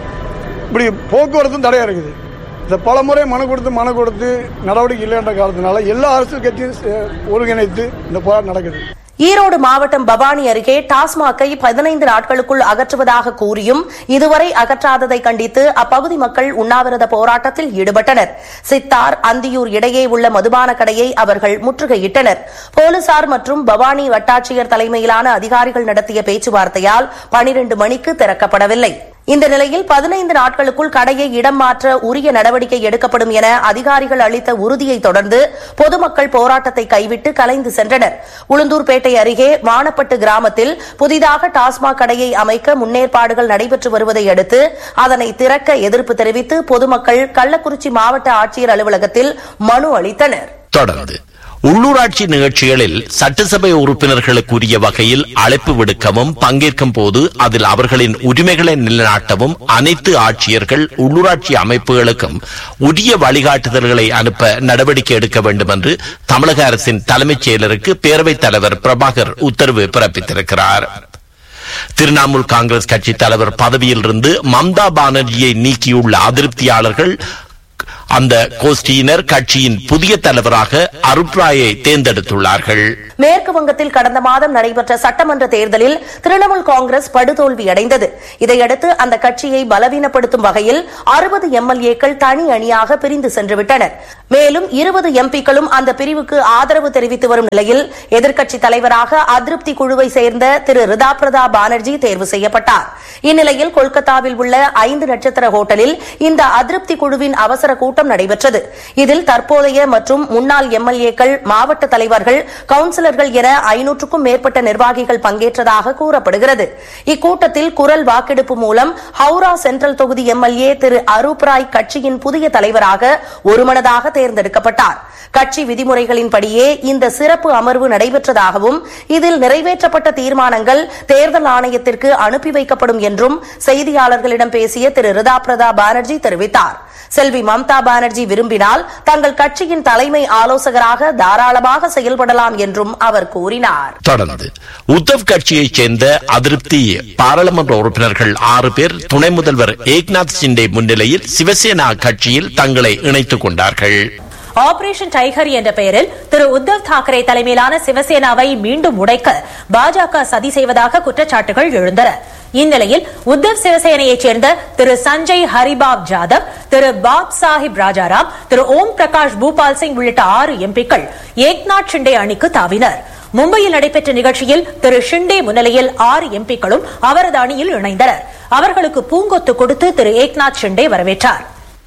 இப்படி போக்குவரத்தும் தடையாக இருக்குது இந்த பல முறை மனு கொடுத்து மனு கொடுத்து நடவடிக்கை இல்லைன்ற காரணத்தினால எல்லா அரசு கட்சியும் சே- ஒருங்கிணைத்து இந்த போராட்டம் நடக்குது ஈரோடு மாவட்டம் பவானி அருகே டாஸ்மாக்கை பதினைந்து நாட்களுக்குள் அகற்றுவதாக கூறியும் இதுவரை அகற்றாததை கண்டித்து அப்பகுதி மக்கள் உண்ணாவிரத போராட்டத்தில் ஈடுபட்டனர் சித்தார் அந்தியூர் இடையே உள்ள மதுபான கடையை அவர்கள் முற்றுகையிட்டனர் போலீசார் மற்றும் பவானி வட்டாட்சியர் தலைமையிலான அதிகாரிகள் நடத்திய பேச்சுவார்த்தையால் பனிரண்டு மணிக்கு திறக்கப்படவில்லை இந்த நிலையில் பதினைந்து நாட்களுக்குள் கடையை இடம் மாற்ற உரிய நடவடிக்கை எடுக்கப்படும் என அதிகாரிகள் அளித்த உறுதியை தொடர்ந்து பொதுமக்கள் போராட்டத்தை கைவிட்டு கலைந்து சென்றனர் உளுந்தூர்பேட்டை அருகே வானப்பட்டு கிராமத்தில் புதிதாக டாஸ்மாக் கடையை அமைக்க முன்னேற்பாடுகள் நடைபெற்று வருவதை அடுத்து அதனை திறக்க எதிர்ப்பு தெரிவித்து பொதுமக்கள் கள்ளக்குறிச்சி மாவட்ட ஆட்சியர் அலுவலகத்தில் மனு அளித்தனர் தொடர்ந்து உள்ளூராட்சி நிகழ்ச்சிகளில் சட்டசபை உறுப்பினர்களுக்குரிய வகையில் அழைப்பு விடுக்கவும் பங்கேற்கும் போது அதில் அவர்களின் உரிமைகளை நிலைநாட்டவும் அனைத்து ஆட்சியர்கள் உள்ளூராட்சி அமைப்புகளுக்கும் உரிய வழிகாட்டுதல்களை அனுப்ப நடவடிக்கை எடுக்க வேண்டும் என்று தமிழக அரசின் தலைமைச் செயலருக்கு பேரவைத் தலைவர் பிரபாகர் உத்தரவு பிறப்பித்திருக்கிறார் திரிணாமுல் காங்கிரஸ் கட்சி தலைவர் பதவியிலிருந்து மம்தா பானர்ஜியை நீக்கியுள்ள அதிருப்தியாளர்கள் அந்த கோஷ்டியினர் கட்சியின் புதிய தலைவராக அருப்ராயை தேர்ந்தெடுத்துள்ளார்கள் மேற்கு வங்கத்தில் கடந்த மாதம் நடைபெற்ற சட்டமன்ற தேர்தலில் திரிணாமுல் காங்கிரஸ் படுதோல்வி அடைந்தது இதையடுத்து அந்த கட்சியை பலவீனப்படுத்தும் வகையில் அறுபது எம்எல்ஏக்கள் தனி அணியாக பிரிந்து சென்றுவிட்டனர் மேலும் இருபது எம்பிக்களும் அந்த பிரிவுக்கு ஆதரவு தெரிவித்து வரும் நிலையில் எதிர்க்கட்சித் தலைவராக அதிருப்தி குழுவை சேர்ந்த திரு ரிதாபிரதா பானர்ஜி தேர்வு செய்யப்பட்டார் இந்நிலையில் கொல்கத்தாவில் உள்ள ஐந்து நட்சத்திர ஹோட்டலில் இந்த அதிருப்தி குழுவின் அவசர கூட்டம் நடைபெற்றது இதில் தற்போதைய மற்றும் முன்னாள் எம்எல்ஏக்கள் மாவட்ட தலைவர்கள் கவுன்சிலர்கள் என ஐநூற்றுக்கும் மேற்பட்ட நிர்வாகிகள் பங்கேற்றதாக கூறப்படுகிறது இக்கூட்டத்தில் குரல் வாக்கெடுப்பு மூலம் ஹவுரா சென்ட்ரல் தொகுதி எம்எல்ஏ திரு அரூப் ராய் கட்சியின் புதிய தலைவராக ஒருமனதாக தேர்ந்தெடுக்கப்பட்டார் கட்சி விதிமுறைகளின்படியே இந்த சிறப்பு அமர்வு நடைபெற்றதாகவும் இதில் நிறைவேற்றப்பட்ட தீர்மானங்கள் தேர்தல் ஆணையத்திற்கு அனுப்பி வைக்கப்படும் என்றும் செய்தியாளர்களிடம் பேசிய திரு ரிதாபிரதா பானர்ஜி தெரிவித்தார் செல்வி மம்தா பானர்ஜி விரும்பினால் தங்கள் கட்சியின் தலைமை ஆலோசகராக தாராளமாக செயல்படலாம் என்றும் அவர் கூறினார் தொடர்ந்து உத்தவ் கட்சியைச் சேர்ந்த அதிருப்தி பாராளுமன்ற உறுப்பினர்கள் ஆறு பேர் துணை முதல்வர் ஏக்நாத் சிண்டே முன்னிலையில் சிவசேனா கட்சியில் தங்களை இணைத்துக் கொண்டார்கள் ஆபரேஷன் டைகர் என்ற பெயரில் திரு உத்தவ் தாக்கரே தலைமையிலான சிவசேனாவை மீண்டும் உடைக்க பாஜக சதி செய்வதாக குற்றச்சாட்டுகள் எழுந்தன இந்நிலையில் உத்தவ் சிவசேனையைச் சேர்ந்த திரு சஞ்சய் ஹரிபாப் ஜாதவ் திரு பாப் சாஹிப் ராஜாராம் திரு ஓம் பிரகாஷ் பூபால் சிங் உள்ளிட்ட ஆறு எம்பிக்கள் ஏக்நாத் ஷிண்டே அணிக்கு தாவினர் மும்பையில் நடைபெற்ற நிகழ்ச்சியில் திரு ஷிண்டே முன்னிலையில் ஆறு எம்பிக்களும் அவரது அணியில் இணைந்தனர் அவர்களுக்கு பூங்கொத்து கொடுத்து திரு ஏக்நாத் ஷிண்டே வரவேற்றார்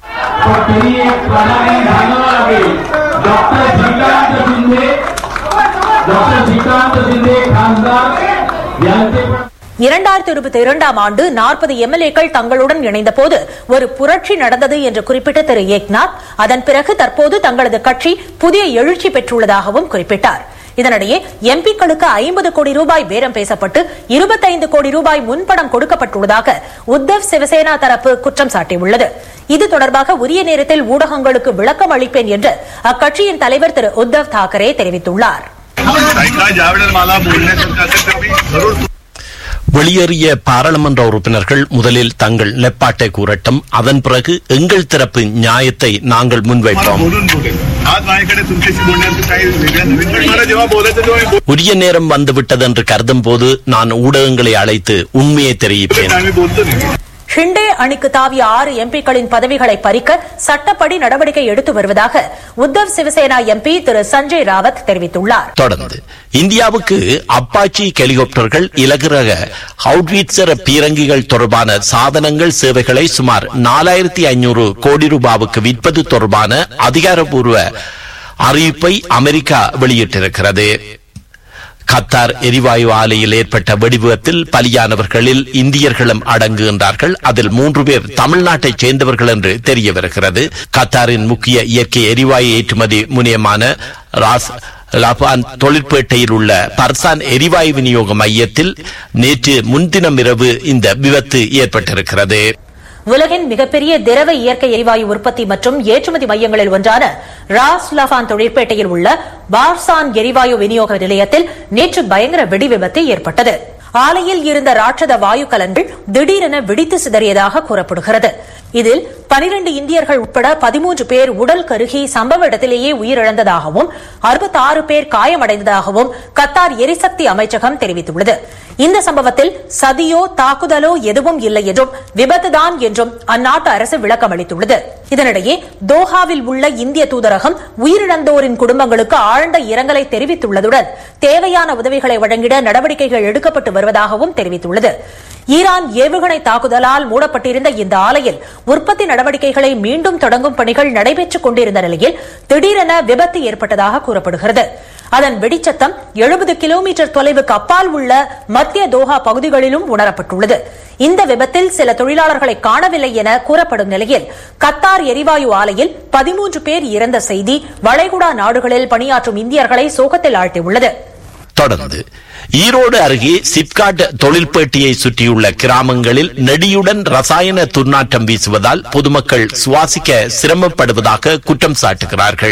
இரண்டாயிரத்தி இருபத்தி இரண்டாம் ஆண்டு நாற்பது எம்எல்ஏக்கள் தங்களுடன் இணைந்தபோது ஒரு புரட்சி நடந்தது என்று குறிப்பிட்ட திரு ஏக்நாத் அதன் பிறகு தற்போது தங்களது கட்சி புதிய எழுச்சி பெற்றுள்ளதாகவும் குறிப்பிட்டார் இதனிடையே எம்பிக்களுக்கு ஐம்பது கோடி ரூபாய் பேரம் பேசப்பட்டு இருபத்தைந்து கோடி ரூபாய் முன்பணம் கொடுக்கப்பட்டுள்ளதாக உத்தவ் சிவசேனா தரப்பு குற்றம் சாட்டியுள்ளது இது தொடர்பாக உரிய நேரத்தில் ஊடகங்களுக்கு விளக்கம் அளிப்பேன் என்று அக்கட்சியின் தலைவர் திரு உத்தவ் தாக்கரே தெரிவித்துள்ளார் வெளியேறிய பாராளுமன்ற உறுப்பினர்கள் முதலில் தங்கள் நிலைப்பாட்டை கூறட்டும் அதன் பிறகு எங்கள் தரப்பு நியாயத்தை நாங்கள் முன்வைப்போம் உரிய நேரம் வந்துவிட்டது என்று கருதும் போது நான் ஊடகங்களை அழைத்து உண்மையை தெரிவிப்பேன் ஷிண்டே அணிக்கு தாவிய ஆறு எம்பிக்களின் பதவிகளை பறிக்க சட்டப்படி நடவடிக்கை எடுத்து வருவதாக உத்தவ் சிவசேனா எம்பி திரு சஞ்சய் ராவத் தெரிவித்துள்ளார் தொடர்ந்து இந்தியாவுக்கு அப்பாச்சி ஹெலிகாப்டர்கள் இலகுரக ஹவுட்வீட்சர் பீரங்கிகள் தொடர்பான சாதனங்கள் சேவைகளை சுமார் நாலாயிரத்தி ஐநூறு கோடி ரூபாவுக்கு விற்பது தொடர்பான அதிகாரப்பூர்வ அறிவிப்பை அமெரிக்கா வெளியிட்டிருக்கிறது கத்தார் எரிவாயு ஆலையில் ஏற்பட்ட வெடிவிபத்தில் பலியானவர்களில் இந்தியர்களும் அடங்குகின்றார்கள் அதில் மூன்று பேர் தமிழ்நாட்டைச் சேர்ந்தவர்கள் என்று தெரிய வருகிறது கத்தாரின் முக்கிய இயற்கை எரிவாயு ஏற்றுமதி முனையமான ராஸ் லபான் தொழிற்பேட்டையில் உள்ள பர்சான் எரிவாயு விநியோக மையத்தில் நேற்று முன்தினம் இரவு இந்த விபத்து ஏற்பட்டிருக்கிறது உலகின் மிகப்பெரிய திரவ இயற்கை எரிவாயு உற்பத்தி மற்றும் ஏற்றுமதி மையங்களில் ஒன்றான ராஸ் லஃபான் தொழிற்பேட்டையில் உள்ள பார்சான் எரிவாயு விநியோக நிலையத்தில் நேற்று பயங்கர வெடி விபத்து ஏற்பட்டது ஆலையில் இருந்த ராட்சத வாயு கலன்கள் திடீரென வெடித்து சிதறியதாக கூறப்படுகிறது இதில் பனிரண்டு இந்தியர்கள் உட்பட பதிமூன்று பேர் உடல் கருகி சம்பவ இடத்திலேயே உயிரிழந்ததாகவும் அறுபத்தாறு பேர் காயமடைந்ததாகவும் கத்தார் எரிசக்தி அமைச்சகம் தெரிவித்துள்ளது இந்த சம்பவத்தில் சதியோ தாக்குதலோ எதுவும் இல்லை என்றும் விபத்துதான் என்றும் அந்நாட்டு அரசு விளக்கம் அளித்துள்ளது இதனிடையே தோஹாவில் உள்ள இந்திய தூதரகம் உயிரிழந்தோரின் குடும்பங்களுக்கு ஆழ்ந்த இரங்கலை தெரிவித்துள்ளதுடன் தேவையான உதவிகளை வழங்கிட நடவடிக்கைகள் எடுக்கப்பட்டு வருவதாகவும் தெரிவித்துள்ளது ஈரான் ஏவுகணை தாக்குதலால் மூடப்பட்டிருந்த இந்த ஆலையில் உற்பத்தி நடவடிக்கைகளை மீண்டும் தொடங்கும் பணிகள் நடைபெற்றுக் கொண்டிருந்த நிலையில் திடீரென விபத்து ஏற்பட்டதாக கூறப்படுகிறது அதன் வெடிச்சத்தம் எழுபது கிலோமீட்டர் தொலைவுக்கு அப்பால் உள்ள மத்திய தோஹா பகுதிகளிலும் உணரப்பட்டுள்ளது இந்த விபத்தில் சில தொழிலாளர்களை காணவில்லை என கூறப்படும் நிலையில் கத்தார் எரிவாயு ஆலையில் பதிமூன்று பேர் இறந்த செய்தி வளைகுடா நாடுகளில் பணியாற்றும் இந்தியர்களை சோகத்தில் ஆழ்த்தியுள்ளது தொடர்ந்து ஈரோடு அருகே சிப்காட் தொழில்பேட்டையை சுற்றியுள்ள கிராமங்களில் நெடியுடன் ரசாயன துர்நாற்றம் வீசுவதால் பொதுமக்கள் சுவாசிக்க சிரமப்படுவதாக குற்றம் சாட்டுகிறார்கள்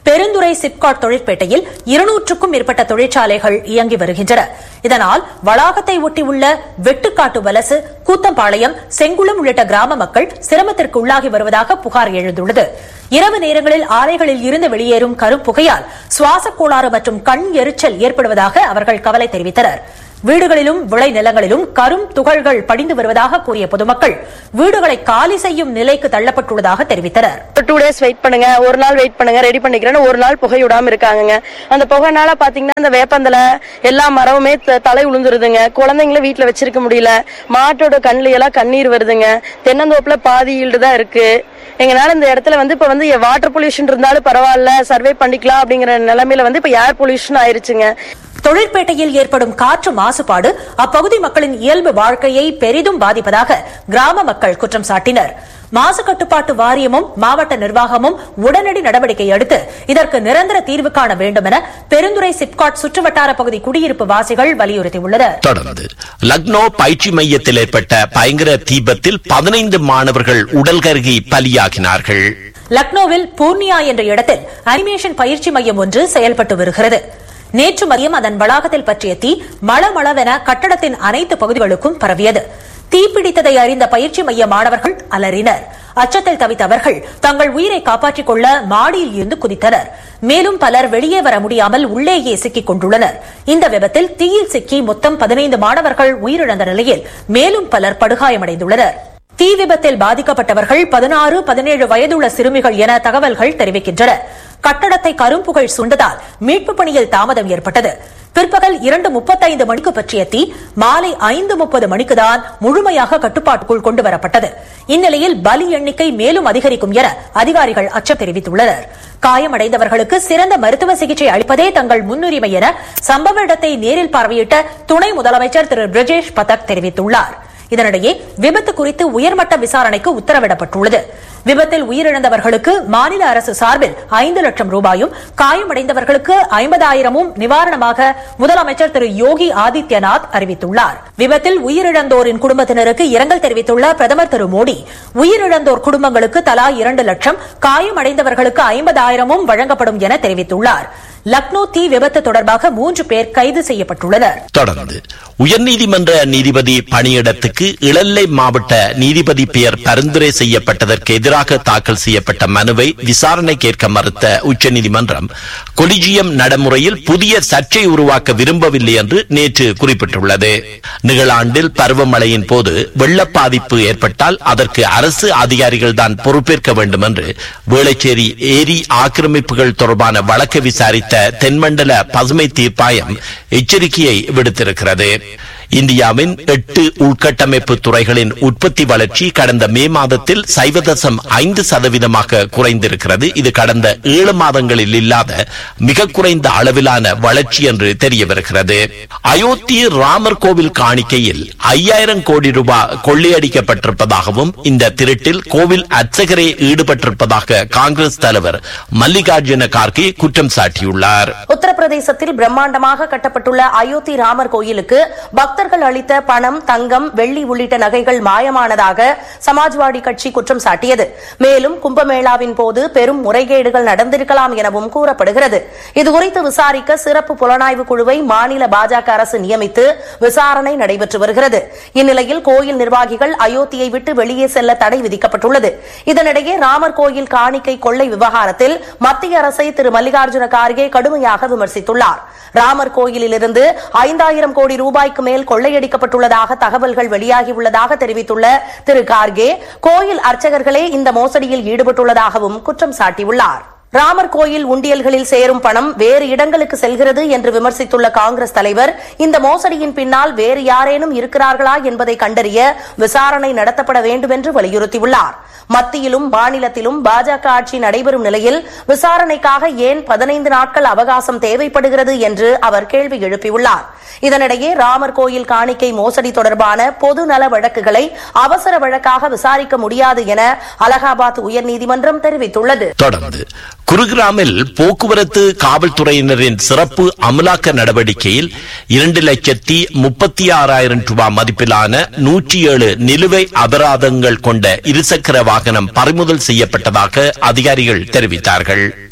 பெருந்துறை சிப்காட் தொழிற்பேட்டையில் இருநூற்றுக்கும் மேற்பட்ட தொழிற்சாலைகள் இயங்கி வருகின்றன இதனால் வளாகத்தை ஒட்டியுள்ள வெட்டுக்காட்டு வலசு கூத்தம்பாளையம் செங்குளம் உள்ளிட்ட கிராம மக்கள் சிரமத்திற்கு உள்ளாகி வருவதாக புகார் எழுந்துள்ளது இரவு நேரங்களில் ஆலைகளில் இருந்து வெளியேறும் கரும்புகையால் சுவாசக் கோளாறு மற்றும் கண் எரிச்சல் ஏற்படுவதாக அவர்கள் கவலை தெரிவித்தனர் வீடுகளிலும் விளைநிலங்களிலும் கரும் துகள்கள் படிந்து வருவதாக கூறிய பொதுமக்கள் வீடுகளை காலி செய்யும் நிலைக்கு தள்ளப்பட்டுள்ளதாக தெரிவித்தனர் டூ டேஸ் வெயிட் பண்ணுங்க ஒரு நாள் வெயிட் பண்ணுங்க ரெடி பண்ணிக்கிறேன்னு ஒரு நாள் புகை விடாம இருக்காங்கங்க அந்த புகைனால பாத்தீங்கன்னா அந்த வேப்பந்தல எல்லா மரமுமே த- தலை உளுந்துருதுங்க குழந்தைங்கள வீட்டுல வச்சிருக்க முடியல மாட்டோட கண்ணுல எல்லாம் கண்ணீர் வருதுங்க தென்னந்தோப்புல பாதி ஈல்டு தான் இருக்கு எங்களால இந்த இடத்துல வந்து இப்ப வந்து வாட்டர் பொல்யூஷன் இருந்தாலும் பரவாயில்ல சர்வே பண்ணிக்கலாம் அப்படிங்கிற நிலைமையில வந்து இப்ப ஏர் பொல்யூஷன் ஆயிருச்சுங்க தொழிற்பேட்டையில் ஏற்படும் காற்று மாசுபாடு அப்பகுதி மக்களின் இயல்பு வாழ்க்கையை பெரிதும் பாதிப்பதாக கிராம மக்கள் குற்றம் சாட்டினர் மாசு கட்டுப்பாட்டு வாரியமும் மாவட்ட நிர்வாகமும் உடனடி நடவடிக்கை எடுத்து இதற்கு நிரந்தர தீர்வு காண வேண்டும் என பெருந்துறை சிப்காட் சுற்றுவட்டார பகுதி குடியிருப்பு வாசிகள் வலியுறுத்தியுள்ளனர் தொடர்ந்து லக்னோ பயிற்சி மையத்தில் ஏற்பட்ட பயங்கர தீபத்தில் பதினைந்து மாணவர்கள் உடல் கருகி பலியாகினார்கள் லக்னோவில் பூர்ணியா என்ற இடத்தில் அனிமேஷன் பயிற்சி மையம் ஒன்று செயல்பட்டு வருகிறது நேற்று மதியம் அதன் வளாகத்தில் பற்றிய தீ மளமளவென கட்டடத்தின் அனைத்து பகுதிகளுக்கும் பரவியது தீப்பிடித்ததை அறிந்த பயிற்சி மைய மாணவர்கள் அலறினர் அச்சத்தில் தவித்த அவர்கள் தங்கள் உயிரை காப்பாற்றிக் கொள்ள மாடியில் இருந்து குதித்தனர் மேலும் பலர் வெளியே வர முடியாமல் உள்ளேயே சிக்கிக் கொண்டுள்ளனர் இந்த விபத்தில் தீயில் சிக்கி மொத்தம் பதினைந்து மாணவர்கள் உயிரிழந்த நிலையில் மேலும் பலர் படுகாயமடைந்துள்ளனர் தீ விபத்தில் பாதிக்கப்பட்டவர்கள் பதினாறு பதினேழு வயதுள்ள சிறுமிகள் என தகவல்கள் தெரிவிக்கின்றன கட்டடத்தை கரும்புகழ் சுண்டதால் மீட்பு பணியில் தாமதம் ஏற்பட்டது பிற்பகல் இரண்டு முப்பத்தைந்து மணிக்கு பற்றிய தீ மாலை ஐந்து முப்பது மணிக்குதான் முழுமையாக கட்டுப்பாட்டுக்குள் கொண்டு வரப்பட்டது இந்நிலையில் பலி எண்ணிக்கை மேலும் அதிகரிக்கும் என அதிகாரிகள் அச்சம் தெரிவித்துள்ளனர் காயமடைந்தவர்களுக்கு சிறந்த மருத்துவ சிகிச்சை அளிப்பதே தங்கள் முன்னுரிமை என சம்பவ இடத்தை நேரில் பார்வையிட்ட துணை முதலமைச்சர் திரு பிரஜேஷ் பதக் தெரிவித்துள்ளார் இதனிடையே விபத்து குறித்து உயர்மட்ட விசாரணைக்கு உத்தரவிடப்பட்டுள்ளது விபத்தில் உயிரிழந்தவர்களுக்கு மாநில அரசு சார்பில் ஐந்து லட்சம் ரூபாயும் காயமடைந்தவர்களுக்கு ஐம்பதாயிரமும் நிவாரணமாக முதலமைச்சர் திரு யோகி ஆதித்யநாத் அறிவித்துள்ளார் விபத்தில் உயிரிழந்தோரின் குடும்பத்தினருக்கு இரங்கல் தெரிவித்துள்ள பிரதமர் திரு மோடி உயிரிழந்தோர் குடும்பங்களுக்கு தலா இரண்டு லட்சம் காயமடைந்தவர்களுக்கு ஐம்பதாயிரமும் வழங்கப்படும் என தெரிவித்துள்ளார் லக்னோ தீ விபத்து தொடர்பாக மூன்று பேர் கைது செய்யப்பட்டுள்ளனர் தொடர்ந்து உயர்நீதிமன்ற நீதிபதி பணியிடத்துக்கு இளல்லை மாவட்ட நீதிபதி பெயர் பரிந்துரை செய்யப்பட்டதற்கு எதிராக தாக்கல் செய்யப்பட்ட மனுவை விசாரணை கேட்க மறுத்த உச்சநீதிமன்றம் கொலிஜியம் நடைமுறையில் புதிய சர்ச்சை உருவாக்க விரும்பவில்லை என்று நேற்று குறிப்பிட்டுள்ளது நிகழாண்டில் பருவமழையின் போது வெள்ள பாதிப்பு ஏற்பட்டால் அதற்கு அரசு அதிகாரிகள் தான் பொறுப்பேற்க வேண்டும் என்று வேளச்சேரி ஏரி ஆக்கிரமிப்புகள் தொடர்பான வழக்கை விசாரித்த தென்மண்டல பசுமை தீர்ப்பாயம் எச்சரிக்கையை விடுத்திருக்கிறது இந்தியாவின் எட்டு உள்கட்டமைப்பு துறைகளின் உற்பத்தி வளர்ச்சி கடந்த மே மாதத்தில் சைவ தசம் ஐந்து சதவீதமாக குறைந்திருக்கிறது இது கடந்த ஏழு மாதங்களில் இல்லாத மிக குறைந்த அளவிலான வளர்ச்சி என்று தெரிய வருகிறது அயோத்தி ராமர் கோவில் காணிக்கையில் ஐயாயிரம் கோடி ரூபாய் கொள்ளையடிக்கப்பட்டிருப்பதாகவும் இந்த திருட்டில் கோவில் அர்ச்சகரே ஈடுபட்டிருப்பதாக காங்கிரஸ் தலைவர் மல்லிகார்ஜுன கார்கே குற்றம் சாட்டியுள்ளார் உத்தரப்பிரதேசத்தில் பிரம்மாண்டமாக கட்டப்பட்டுள்ள அயோத்தி ராமர் கோயிலுக்கு பக்தர்கள் அளித்த பணம் தங்கம் வெள்ளி உள்ளிட்ட நகைகள் மாயமானதாக சமாஜ்வாடி கட்சி குற்றம் சாட்டியது மேலும் கும்பமேளாவின் போது பெரும் முறைகேடுகள் நடந்திருக்கலாம் எனவும் கூறப்படுகிறது இதுகுறித்து விசாரிக்க சிறப்பு புலனாய்வு குழுவை மாநில பாஜக அரசு நியமித்து விசாரணை நடைபெற்று வருகிறது இந்நிலையில் கோயில் நிர்வாகிகள் அயோத்தியை விட்டு வெளியே செல்ல தடை விதிக்கப்பட்டுள்ளது இதனிடையே ராமர் கோயில் காணிக்கை கொள்ளை விவகாரத்தில் மத்திய அரசை திரு மல்லிகார்ஜுன கார்கே கடுமையாக விமர்சித்துள்ளார் ராமர் கோயிலிலிருந்து ஐந்தாயிரம் கோடி ரூபாய்க்கு மேல் கொள்ளையடிக்கப்பட்டுள்ளதாக தகவல்கள் வெளியாகியுள்ளதாக தெரிவித்துள்ள திரு கார்கே கோயில் அர்ச்சகர்களே இந்த மோசடியில் ஈடுபட்டுள்ளதாகவும் குற்றம் சாட்டியுள்ளார் ராமர் கோயில் உண்டியல்களில் சேரும் பணம் வேறு இடங்களுக்கு செல்கிறது என்று விமர்சித்துள்ள காங்கிரஸ் தலைவர் இந்த மோசடியின் பின்னால் வேறு யாரேனும் இருக்கிறார்களா என்பதை கண்டறிய விசாரணை நடத்தப்பட வேண்டும் என்று வலியுறுத்தியுள்ளார் மத்தியிலும் மாநிலத்திலும் பாஜக ஆட்சி நடைபெறும் நிலையில் விசாரணைக்காக ஏன் பதினைந்து நாட்கள் அவகாசம் தேவைப்படுகிறது என்று அவர் கேள்வி எழுப்பியுள்ளார் இதனிடையே ராமர் கோயில் காணிக்கை மோசடி தொடர்பான பொது நல வழக்குகளை அவசர வழக்காக விசாரிக்க முடியாது என அலகாபாத் உயர்நீதிமன்றம் தெரிவித்துள்ளது தொடர்ந்து குருகிராமில் போக்குவரத்து காவல்துறையினரின் சிறப்பு அமலாக்க நடவடிக்கையில் இரண்டு லட்சத்தி முப்பத்தி ஆறாயிரம் ரூபாய் மதிப்பிலான நூற்றி ஏழு நிலுவை அபராதங்கள் கொண்ட இருசக்கர வாகனம் பறிமுதல் செய்யப்பட்டதாக அதிகாரிகள் தெரிவித்தார்கள்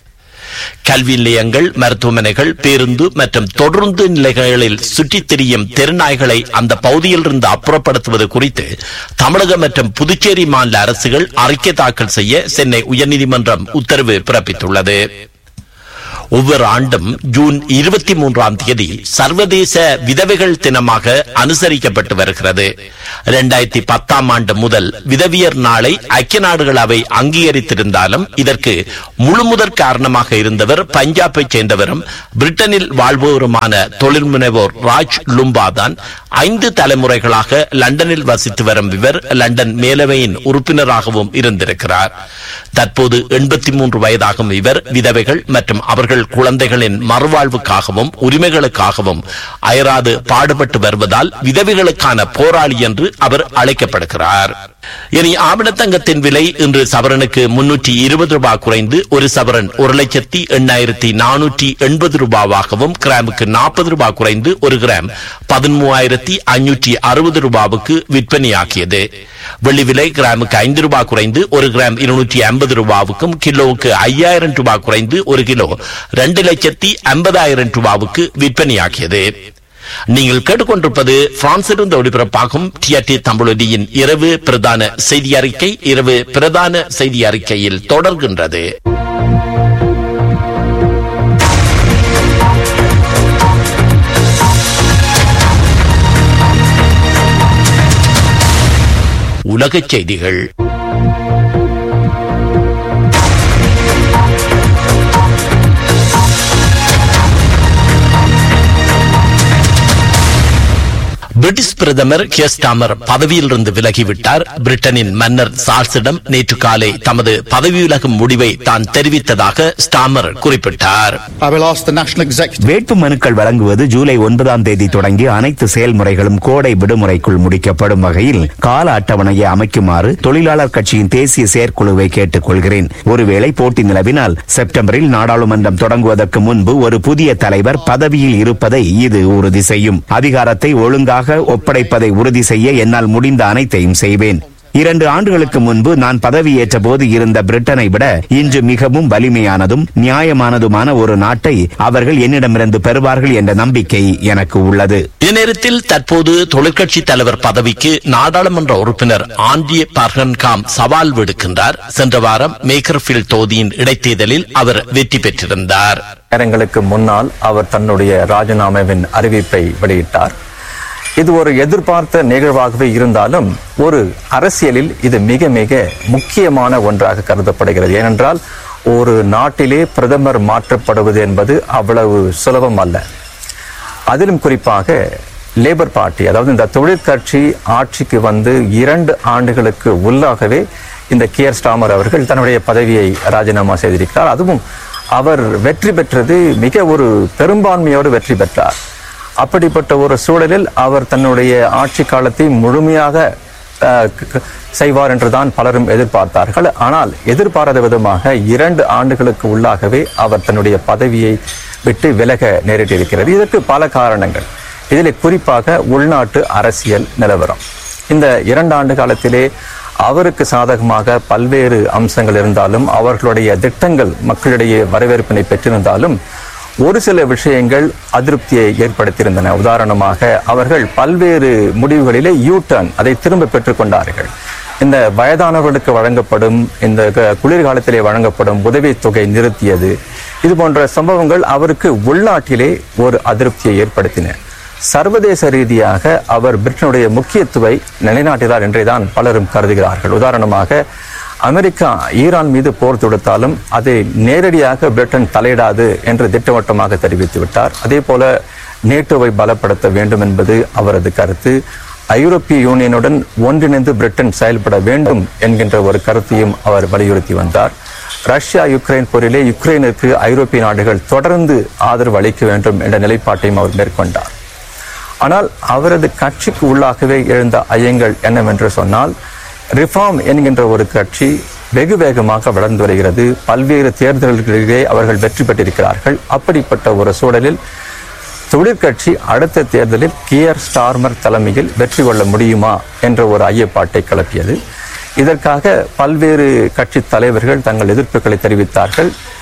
கல்வி நிலையங்கள் மருத்துவமனைகள் பேருந்து மற்றும் தொடர்ந்து நிலைகளில் சுற்றித் திரியும் தெருநாய்களை அந்த பகுதியில் இருந்து அப்புறப்படுத்துவது குறித்து தமிழக மற்றும் புதுச்சேரி மாநில அரசுகள் அறிக்கை தாக்கல் செய்ய சென்னை உயர்நீதிமன்றம் உத்தரவு பிறப்பித்துள்ளது ஒவ்வொரு ஆண்டும் ஜூன் இருபத்தி மூன்றாம் தேதி சர்வதேச விதவைகள் தினமாக அனுசரிக்கப்பட்டு வருகிறது இரண்டாயிரத்தி பத்தாம் ஆண்டு முதல் விதவியர் நாளை ஐக்கிய நாடுகள் அவை அங்கீகரித்திருந்தாலும் இதற்கு முழுமுதற் காரணமாக இருந்தவர் பஞ்சாபைச் சேர்ந்தவரும் பிரிட்டனில் வாழ்பவருமான தொழில் முனைவோர் ராஜ் லும்பா தான் ஐந்து தலைமுறைகளாக லண்டனில் வசித்து வரும் இவர் லண்டன் மேலவையின் உறுப்பினராகவும் இருந்திருக்கிறார் தற்போது எண்பத்தி மூன்று வயதாகும் இவர் விதவைகள் மற்றும் அவர்கள் குழந்தைகளின் மறுவாழ்வுக்காகவும் உரிமைகளுக்காகவும் அயராது பாடுபட்டு வருவதால் விதவைகளுக்கான போராளி என்று அவர் அழைக்கப்படுகிறார் இனி ஆவணத்தங்கத்தின் விலை இன்று சவரனுக்கு முன்னூற்றி இருபது ரூபாய் குறைந்து ஒரு சவரன் ஒரு லட்சத்தி எண்ணாயிரத்தி நானூற்றி எண்பது ரூபாவாகவும் கிராமுக்கு நாற்பது ரூபாய் குறைந்து ஒரு கிராம் பதிமூவாயிரத்தி ஐநூற்றி அறுபது ரூபாவுக்கு விற்பனையாக்கியது வெள்ளி விலை கிராமுக்கு ஐந்து ரூபாய் குறைந்து ஒரு கிராம் இருநூற்றி ஐம்பது ரூபாவுக்கும் கிலோவுக்கு ஐயாயிரம் ரூபாய் குறைந்து ஒரு கிலோ ரெண்டு லட்சத்தி ஐம்பதாயிரம் ரூபாவுக்கு விற்பனையாக்கியது நீங்கள் கேட்டுக்கொண்டிருப்பது பிரான்சிலிருந்து ஒளிபரப்பாகும் டிஆர்டி தமிழொலியின் இரவு பிரதான செய்தி அறிக்கை இரவு பிரதான செய்தி அறிக்கையில் தொடர்கின்றது உலகச் செய்திகள் பிரிட்டிஷ் பிரதமர் கியஸ்டாமர் பதவியிலிருந்து விலகிவிட்டார் பிரிட்டனின் மன்னர் சார்ஸிடம் நேற்று காலை தமது பதவி விலகும் முடிவை தான் தெரிவித்ததாக ஸ்டாமர் குறிப்பிட்டார் வேட்பு மனுக்கள் வழங்குவது ஜூலை ஒன்பதாம் தேதி தொடங்கி அனைத்து செயல்முறைகளும் கோடை விடுமுறைக்குள் முடிக்கப்படும் வகையில் கால அட்டவணையை அமைக்குமாறு தொழிலாளர் கட்சியின் தேசிய செயற்குழுவை கேட்டுக் கொள்கிறேன் ஒருவேளை போட்டி நிலவினால் செப்டம்பரில் நாடாளுமன்றம் தொடங்குவதற்கு முன்பு ஒரு புதிய தலைவர் பதவியில் இருப்பதை இது உறுதி செய்யும் அதிகாரத்தை ஒழுங்காக ஒப்படைப்பதை உறுதி செய்ய என்னால் முடிந்த அனைத்தையும் செய்வேன் இரண்டு ஆண்டுகளுக்கு முன்பு நான் பதவியேற்ற போது இருந்த பிரிட்டனை விட இன்று மிகவும் வலிமையானதும் நியாயமானதுமான ஒரு நாட்டை அவர்கள் என்னிடமிருந்து பெறுவார்கள் என்ற நம்பிக்கை எனக்கு உள்ளது இதே நேரத்தில் தற்போது தொழிற்கட்சி தலைவர் பதவிக்கு நாடாளுமன்ற உறுப்பினர் ஆண்டி பர்கன்காம் சவால் விடுக்கின்றார் சென்ற வாரம் மேக்கர்ஃபீல்ட் தொகுதியின் இடைத்தேர்தலில் அவர் வெற்றி பெற்றிருந்தார் நேரங்களுக்கு முன்னால் அவர் தன்னுடைய ராஜினாமாவின் அறிவிப்பை வெளியிட்டார் இது ஒரு எதிர்பார்த்த நிகழ்வாகவே இருந்தாலும் ஒரு அரசியலில் இது மிக மிக முக்கியமான ஒன்றாக கருதப்படுகிறது ஏனென்றால் ஒரு நாட்டிலே பிரதமர் மாற்றப்படுவது என்பது அவ்வளவு சுலபம் அல்ல அதிலும் குறிப்பாக லேபர் பார்ட்டி அதாவது இந்த தொழிற்கட்சி ஆட்சிக்கு வந்து இரண்டு ஆண்டுகளுக்கு உள்ளாகவே இந்த கியர் ஸ்டாமர் அவர்கள் தன்னுடைய பதவியை ராஜினாமா செய்திருக்கிறார் அதுவும் அவர் வெற்றி பெற்றது மிக ஒரு பெரும்பான்மையோடு வெற்றி பெற்றார் அப்படிப்பட்ட ஒரு சூழலில் அவர் தன்னுடைய ஆட்சி காலத்தை முழுமையாக அஹ், க- க- செய்வார் என்றுதான் பலரும் எதிர்பார்த்தார்கள் ஆனால் எதிர்பாராத விதமாக இரண்டு ஆண்டுகளுக்கு உள்ளாகவே அவர் தன்னுடைய பதவியை விட்டு விலக நேரிட்டிருக்கிறது இதற்கு பல காரணங்கள் இதில் குறிப்பாக உள்நாட்டு அரசியல் நிலவரம் இந்த இரண்டு ஆண்டு காலத்திலே அவருக்கு சாதகமாக பல்வேறு அம்சங்கள் இருந்தாலும் அவர்களுடைய திட்டங்கள் மக்களிடையே வரவேற்பினை பெற்றிருந்தாலும் ஒரு சில விஷயங்கள் அதிருப்தியை ஏற்படுத்தியிருந்தன உதாரணமாக அவர்கள் பல்வேறு முடிவுகளிலே யூ டர்ன் அதை திரும்ப பெற்றுக்கொண்டார்கள் இந்த வயதானவர்களுக்கு வழங்கப்படும் இந்த க- குளிர்காலத்திலே வழங்கப்படும் உதவித்தொகை நிறுத்தியது இது போன்ற சம்பவங்கள் அவருக்கு உள்நாட்டிலே ஒரு அதிருப்தியை ஏற்படுத்தின சர்வதேச ரீதியாக அவர் பிரிட்டனுடைய முக்கியத்துவை நிலைநாட்டினார் என்றே தான் பலரும் கருதுகிறார்கள் உதாரணமாக அமெரிக்கா ஈரான் மீது போர் தொடுத்தாலும் அதை நேரடியாக பிரிட்டன் தலையிடாது என்று திட்டவட்டமாக தெரிவித்து விட்டார் அதே போல நேட்டோவை பலப்படுத்த வேண்டும் என்பது அவரது கருத்து ஐரோப்பிய யூனியனுடன் ஒன்றிணைந்து பிரிட்டன் செயல்பட வேண்டும் என்கின்ற ஒரு கருத்தையும் அவர் வலியுறுத்தி வந்தார் ரஷ்யா யுக்ரைன் போரிலே யுக்ரைனுக்கு ஐரோப்பிய நாடுகள் தொடர்ந்து ஆதரவு அளிக்க வேண்டும் என்ற நிலைப்பாட்டையும் அவர் மேற்கொண்டார் ஆனால் அவரது கட்சிக்கு உள்ளாகவே எழுந்த ஐயங்கள் என்னவென்று சொன்னால் ரிஃபார்ம் என்கின்ற ஒரு கட்சி வெகு வேகமாக வளர்ந்து வருகிறது பல்வேறு தேர்தல்களிலே அவர்கள் வெற்றி பெற்றிருக்கிறார்கள் அப்படிப்பட்ட ஒரு சூழலில் தொழிற்கட்சி அடுத்த தேர்தலில் கியர் ஸ்டார்மர் தலைமையில் வெற்றி கொள்ள முடியுமா என்ற ஒரு ஐயப்பாட்டை கிளப்பியது இதற்காக பல்வேறு கட்சி தலைவர்கள் தங்கள் எதிர்ப்புகளை தெரிவித்தார்கள்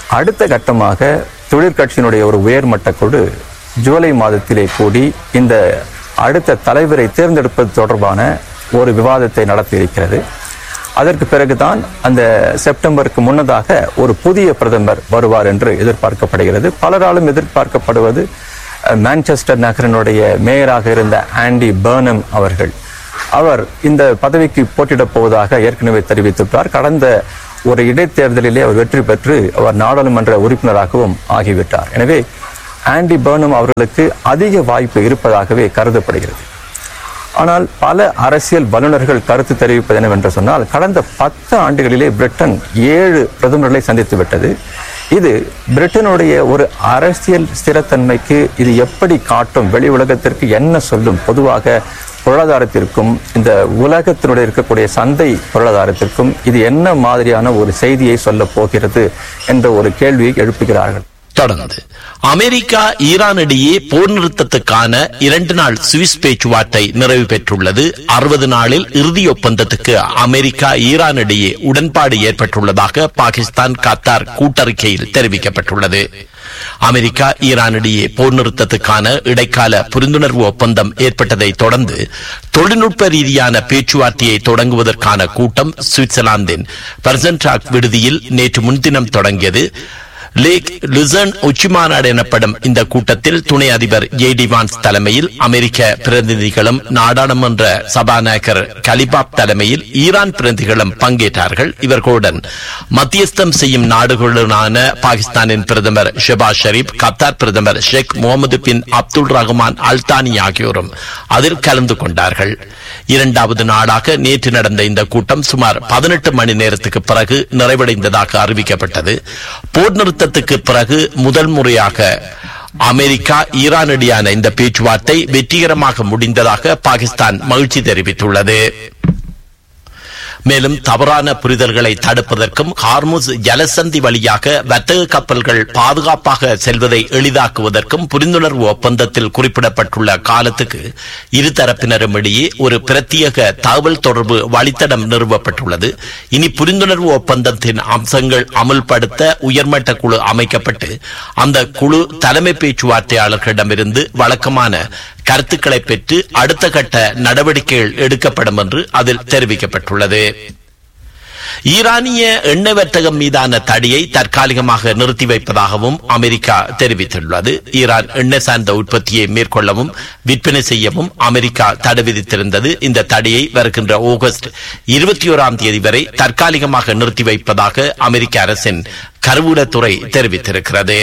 அடுத்த கட்டமாக தொழிற்கட்சியினுடைய ஒரு உயர்மட்ட குழு ஜூலை மாதத்திலே கூடி இந்த அடுத்த தலைவரை தேர்ந்தெடுப்பது தொடர்பான ஒரு விவாதத்தை நடத்தியிருக்கிறது அதற்கு பிறகுதான் அந்த செப்டம்பருக்கு முன்னதாக ஒரு புதிய பிரதமர் வருவார் என்று எதிர்பார்க்கப்படுகிறது பலராலும் எதிர்பார்க்கப்படுவது அஹ், மான்செஸ்டர் நகரினுடைய மேயராக இருந்த ஆண்டி பர்னம் அவர்கள் அவர் இந்த பதவிக்கு போட்டியிடப் போவதாக ஏற்கனவே தெரிவித்துள்ளார் கடந்த ஒரு இடைத்தேர்தலிலே அவர் வெற்றி பெற்று அவர் நாடாளுமன்ற உறுப்பினராகவும் ஆகிவிட்டார் எனவே ஆண்டி பர்னம் அவர்களுக்கு அதிக வாய்ப்பு இருப்பதாகவே கருதப்படுகிறது ஆனால் பல அரசியல் வல்லுநர்கள் கருத்து தெரிவிப்பது என்னவென்று சொன்னால் கடந்த பத்து ஆண்டுகளிலே பிரிட்டன் ஏழு பிரதமர்களை சந்தித்து விட்டது இது பிரிட்டனுடைய ஒரு அரசியல் ஸ்திரத்தன்மைக்கு இது எப்படி காட்டும் வெளி உலகத்திற்கு என்ன சொல்லும் பொதுவாக பொருளாதாரத்திற்கும் இந்த உலகத்தினுடைய இருக்கக்கூடிய சந்தை பொருளாதாரத்திற்கும் இது என்ன மாதிரியான ஒரு செய்தியை சொல்ல போகிறது என்ற ஒரு கேள்வியை எழுப்புகிறார்கள் தொடர்ந்து அமெரிக்கா ஈரான் இடையே போர் நிறுத்தத்துக்கான இரண்டு நாள் சுவிஸ் பேச்சுவார்த்தை நிறைவு பெற்றுள்ளது அறுபது நாளில் இறுதி ஒப்பந்தத்துக்கு அமெரிக்கா ஈரான் இடையே உடன்பாடு ஏற்பட்டுள்ளதாக பாகிஸ்தான் கத்தார் கூட்டறிக்கையில் தெரிவிக்கப்பட்டுள்ளது அமெரிக்கா ஈரானிடையே போர் நிறுத்தத்துக்கான இடைக்கால புரிந்துணர்வு ஒப்பந்தம் ஏற்பட்டதை தொடர்ந்து தொழில்நுட்ப ரீதியான பேச்சுவார்த்தையை தொடங்குவதற்கான கூட்டம் சுவிட்சர்லாந்தின் பர்சன்டாக் விடுதியில் நேற்று முன்தினம் தொடங்கியது லேக் லுசர்ன் உச்சிமாநாடு எனப்படும் இந்த கூட்டத்தில் துணை அதிபர் ஜே டி வான்ஸ் தலைமையில் அமெரிக்க பிரதிநிதிகளும் நாடாளுமன்ற சபாநாயகர் கலிபாப் தலைமையில் ஈரான் பிரதிநிதிகளும் பங்கேற்றார்கள் இவர்களுடன் மத்தியஸ்தம் செய்யும் நாடுகளுடனான பாகிஸ்தானின் பிரதமர் ஷெபாஸ் ஷெரீப் கத்தார் பிரதமர் Sheikh Mohammed bin Abdul Rahman Al Thani ஆகியோரும் அதில் கலந்து கொண்டார்கள் இரண்டாவது நாடாக நேற்று நடந்த இந்த கூட்டம் சுமார் பதினெட்டு மணி நேரத்துக்கு பிறகு நிறைவடைந்ததாக அறிவிக்கப்பட்டது போர் நிறுத்தத்துக்கு பிறகு முதல் முறையாக அமெரிக்கா ஈரானிடையான இந்த பேச்சுவார்த்தை வெற்றிகரமாக முடிந்ததாக பாகிஸ்தான் மகிழ்ச்சி தெரிவித்துள்ளது மேலும் தவறான புரிதல்களை தடுப்பதற்கும் ஹார்முஸ் ஜலசந்தி வழியாக வர்த்தக கப்பல்கள் பாதுகாப்பாக செல்வதை எளிதாக்குவதற்கும் புரிந்துணர்வு ஒப்பந்தத்தில் குறிப்பிடப்பட்டுள்ள காலத்துக்கு இருதரப்பினரும் இடையே ஒரு பிரத்யேக தகவல் தொடர்பு வழித்தடம் நிறுவப்பட்டுள்ளது இனி புரிந்துணர்வு ஒப்பந்தத்தின் அம்சங்கள் அமுல்படுத்த உயர்மட்ட குழு அமைக்கப்பட்டு அந்த குழு தலைமை பேச்சுவார்த்தையாளர்களிடமிருந்து வழக்கமான கருத்துக்களை பெற்று அடுத்த கட்ட நடவடிக்கைகள் எடுக்கப்படும் என்று அதில் தெரிவிக்கப்பட்டுள்ளது ஈரானிய எண்ணெய் வர்த்தகம் மீதான தடையை தற்காலிகமாக நிறுத்தி வைப்பதாகவும் அமெரிக்கா தெரிவித்துள்ளது ஈரான் எண்ணெய் சார்ந்த உற்பத்தியை மேற்கொள்ளவும் விற்பனை செய்யவும் அமெரிக்கா தடை விதித்திருந்தது இந்த தடையை வருகின்ற ஆகஸ்ட் இருபத்தி ஓராம் தேதி வரை தற்காலிகமாக நிறுத்தி வைப்பதாக அமெரிக்க அரசின் கருவூலத்துறை தெரிவித்திருக்கிறது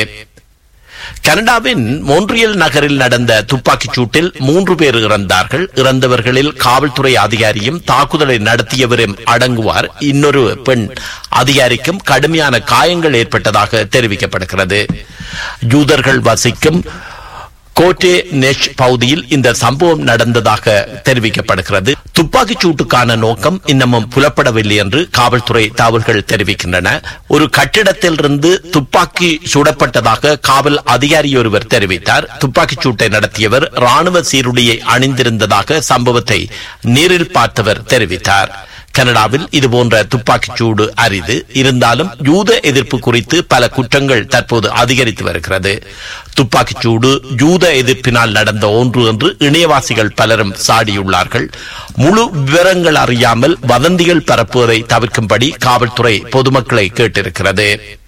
கனடாவின் மோன்ட்ரியல் நகரில் நடந்த துப்பாக்கிச் சூட்டில் மூன்று பேர் இறந்தார்கள் இறந்தவர்களில் காவல்துறை அதிகாரியும் தாக்குதலை நடத்தியவரும் அடங்குவார் இன்னொரு பெண் அதிகாரிக்கும் கடுமையான காயங்கள் ஏற்பட்டதாக தெரிவிக்கப்படுகிறது யூதர்கள் வசிக்கும் கோட்டே நெஷ் பகுதியில் இந்த சம்பவம் நடந்ததாக தெரிவிக்கப்படுகிறது துப்பாக்கிச் சூட்டுக்கான நோக்கம் இன்னமும் புலப்படவில்லை என்று காவல்துறை தகவல்கள் தெரிவிக்கின்றன ஒரு கட்டிடத்திலிருந்து துப்பாக்கி சுடப்பட்டதாக காவல் அதிகாரி ஒருவர் தெரிவித்தார் துப்பாக்கிச் சூட்டை நடத்தியவர் ராணுவ சீருடையை அணிந்திருந்ததாக சம்பவத்தை நேரில் பார்த்தவர் தெரிவித்தார் கனடாவில் இதுபோன்ற துப்பாக்கிச் சூடு அரிது இருந்தாலும் யூத எதிர்ப்பு குறித்து பல குற்றங்கள் தற்போது அதிகரித்து வருகிறது துப்பாக்கிச் சூடு யூத எதிர்ப்பினால் நடந்த ஒன்று என்று இணையவாசிகள் பலரும் சாடியுள்ளார்கள் முழு விவரங்கள் அறியாமல் வதந்திகள் பரப்புவதை தவிர்க்கும்படி காவல்துறை பொதுமக்களை கேட்டிருக்கிறது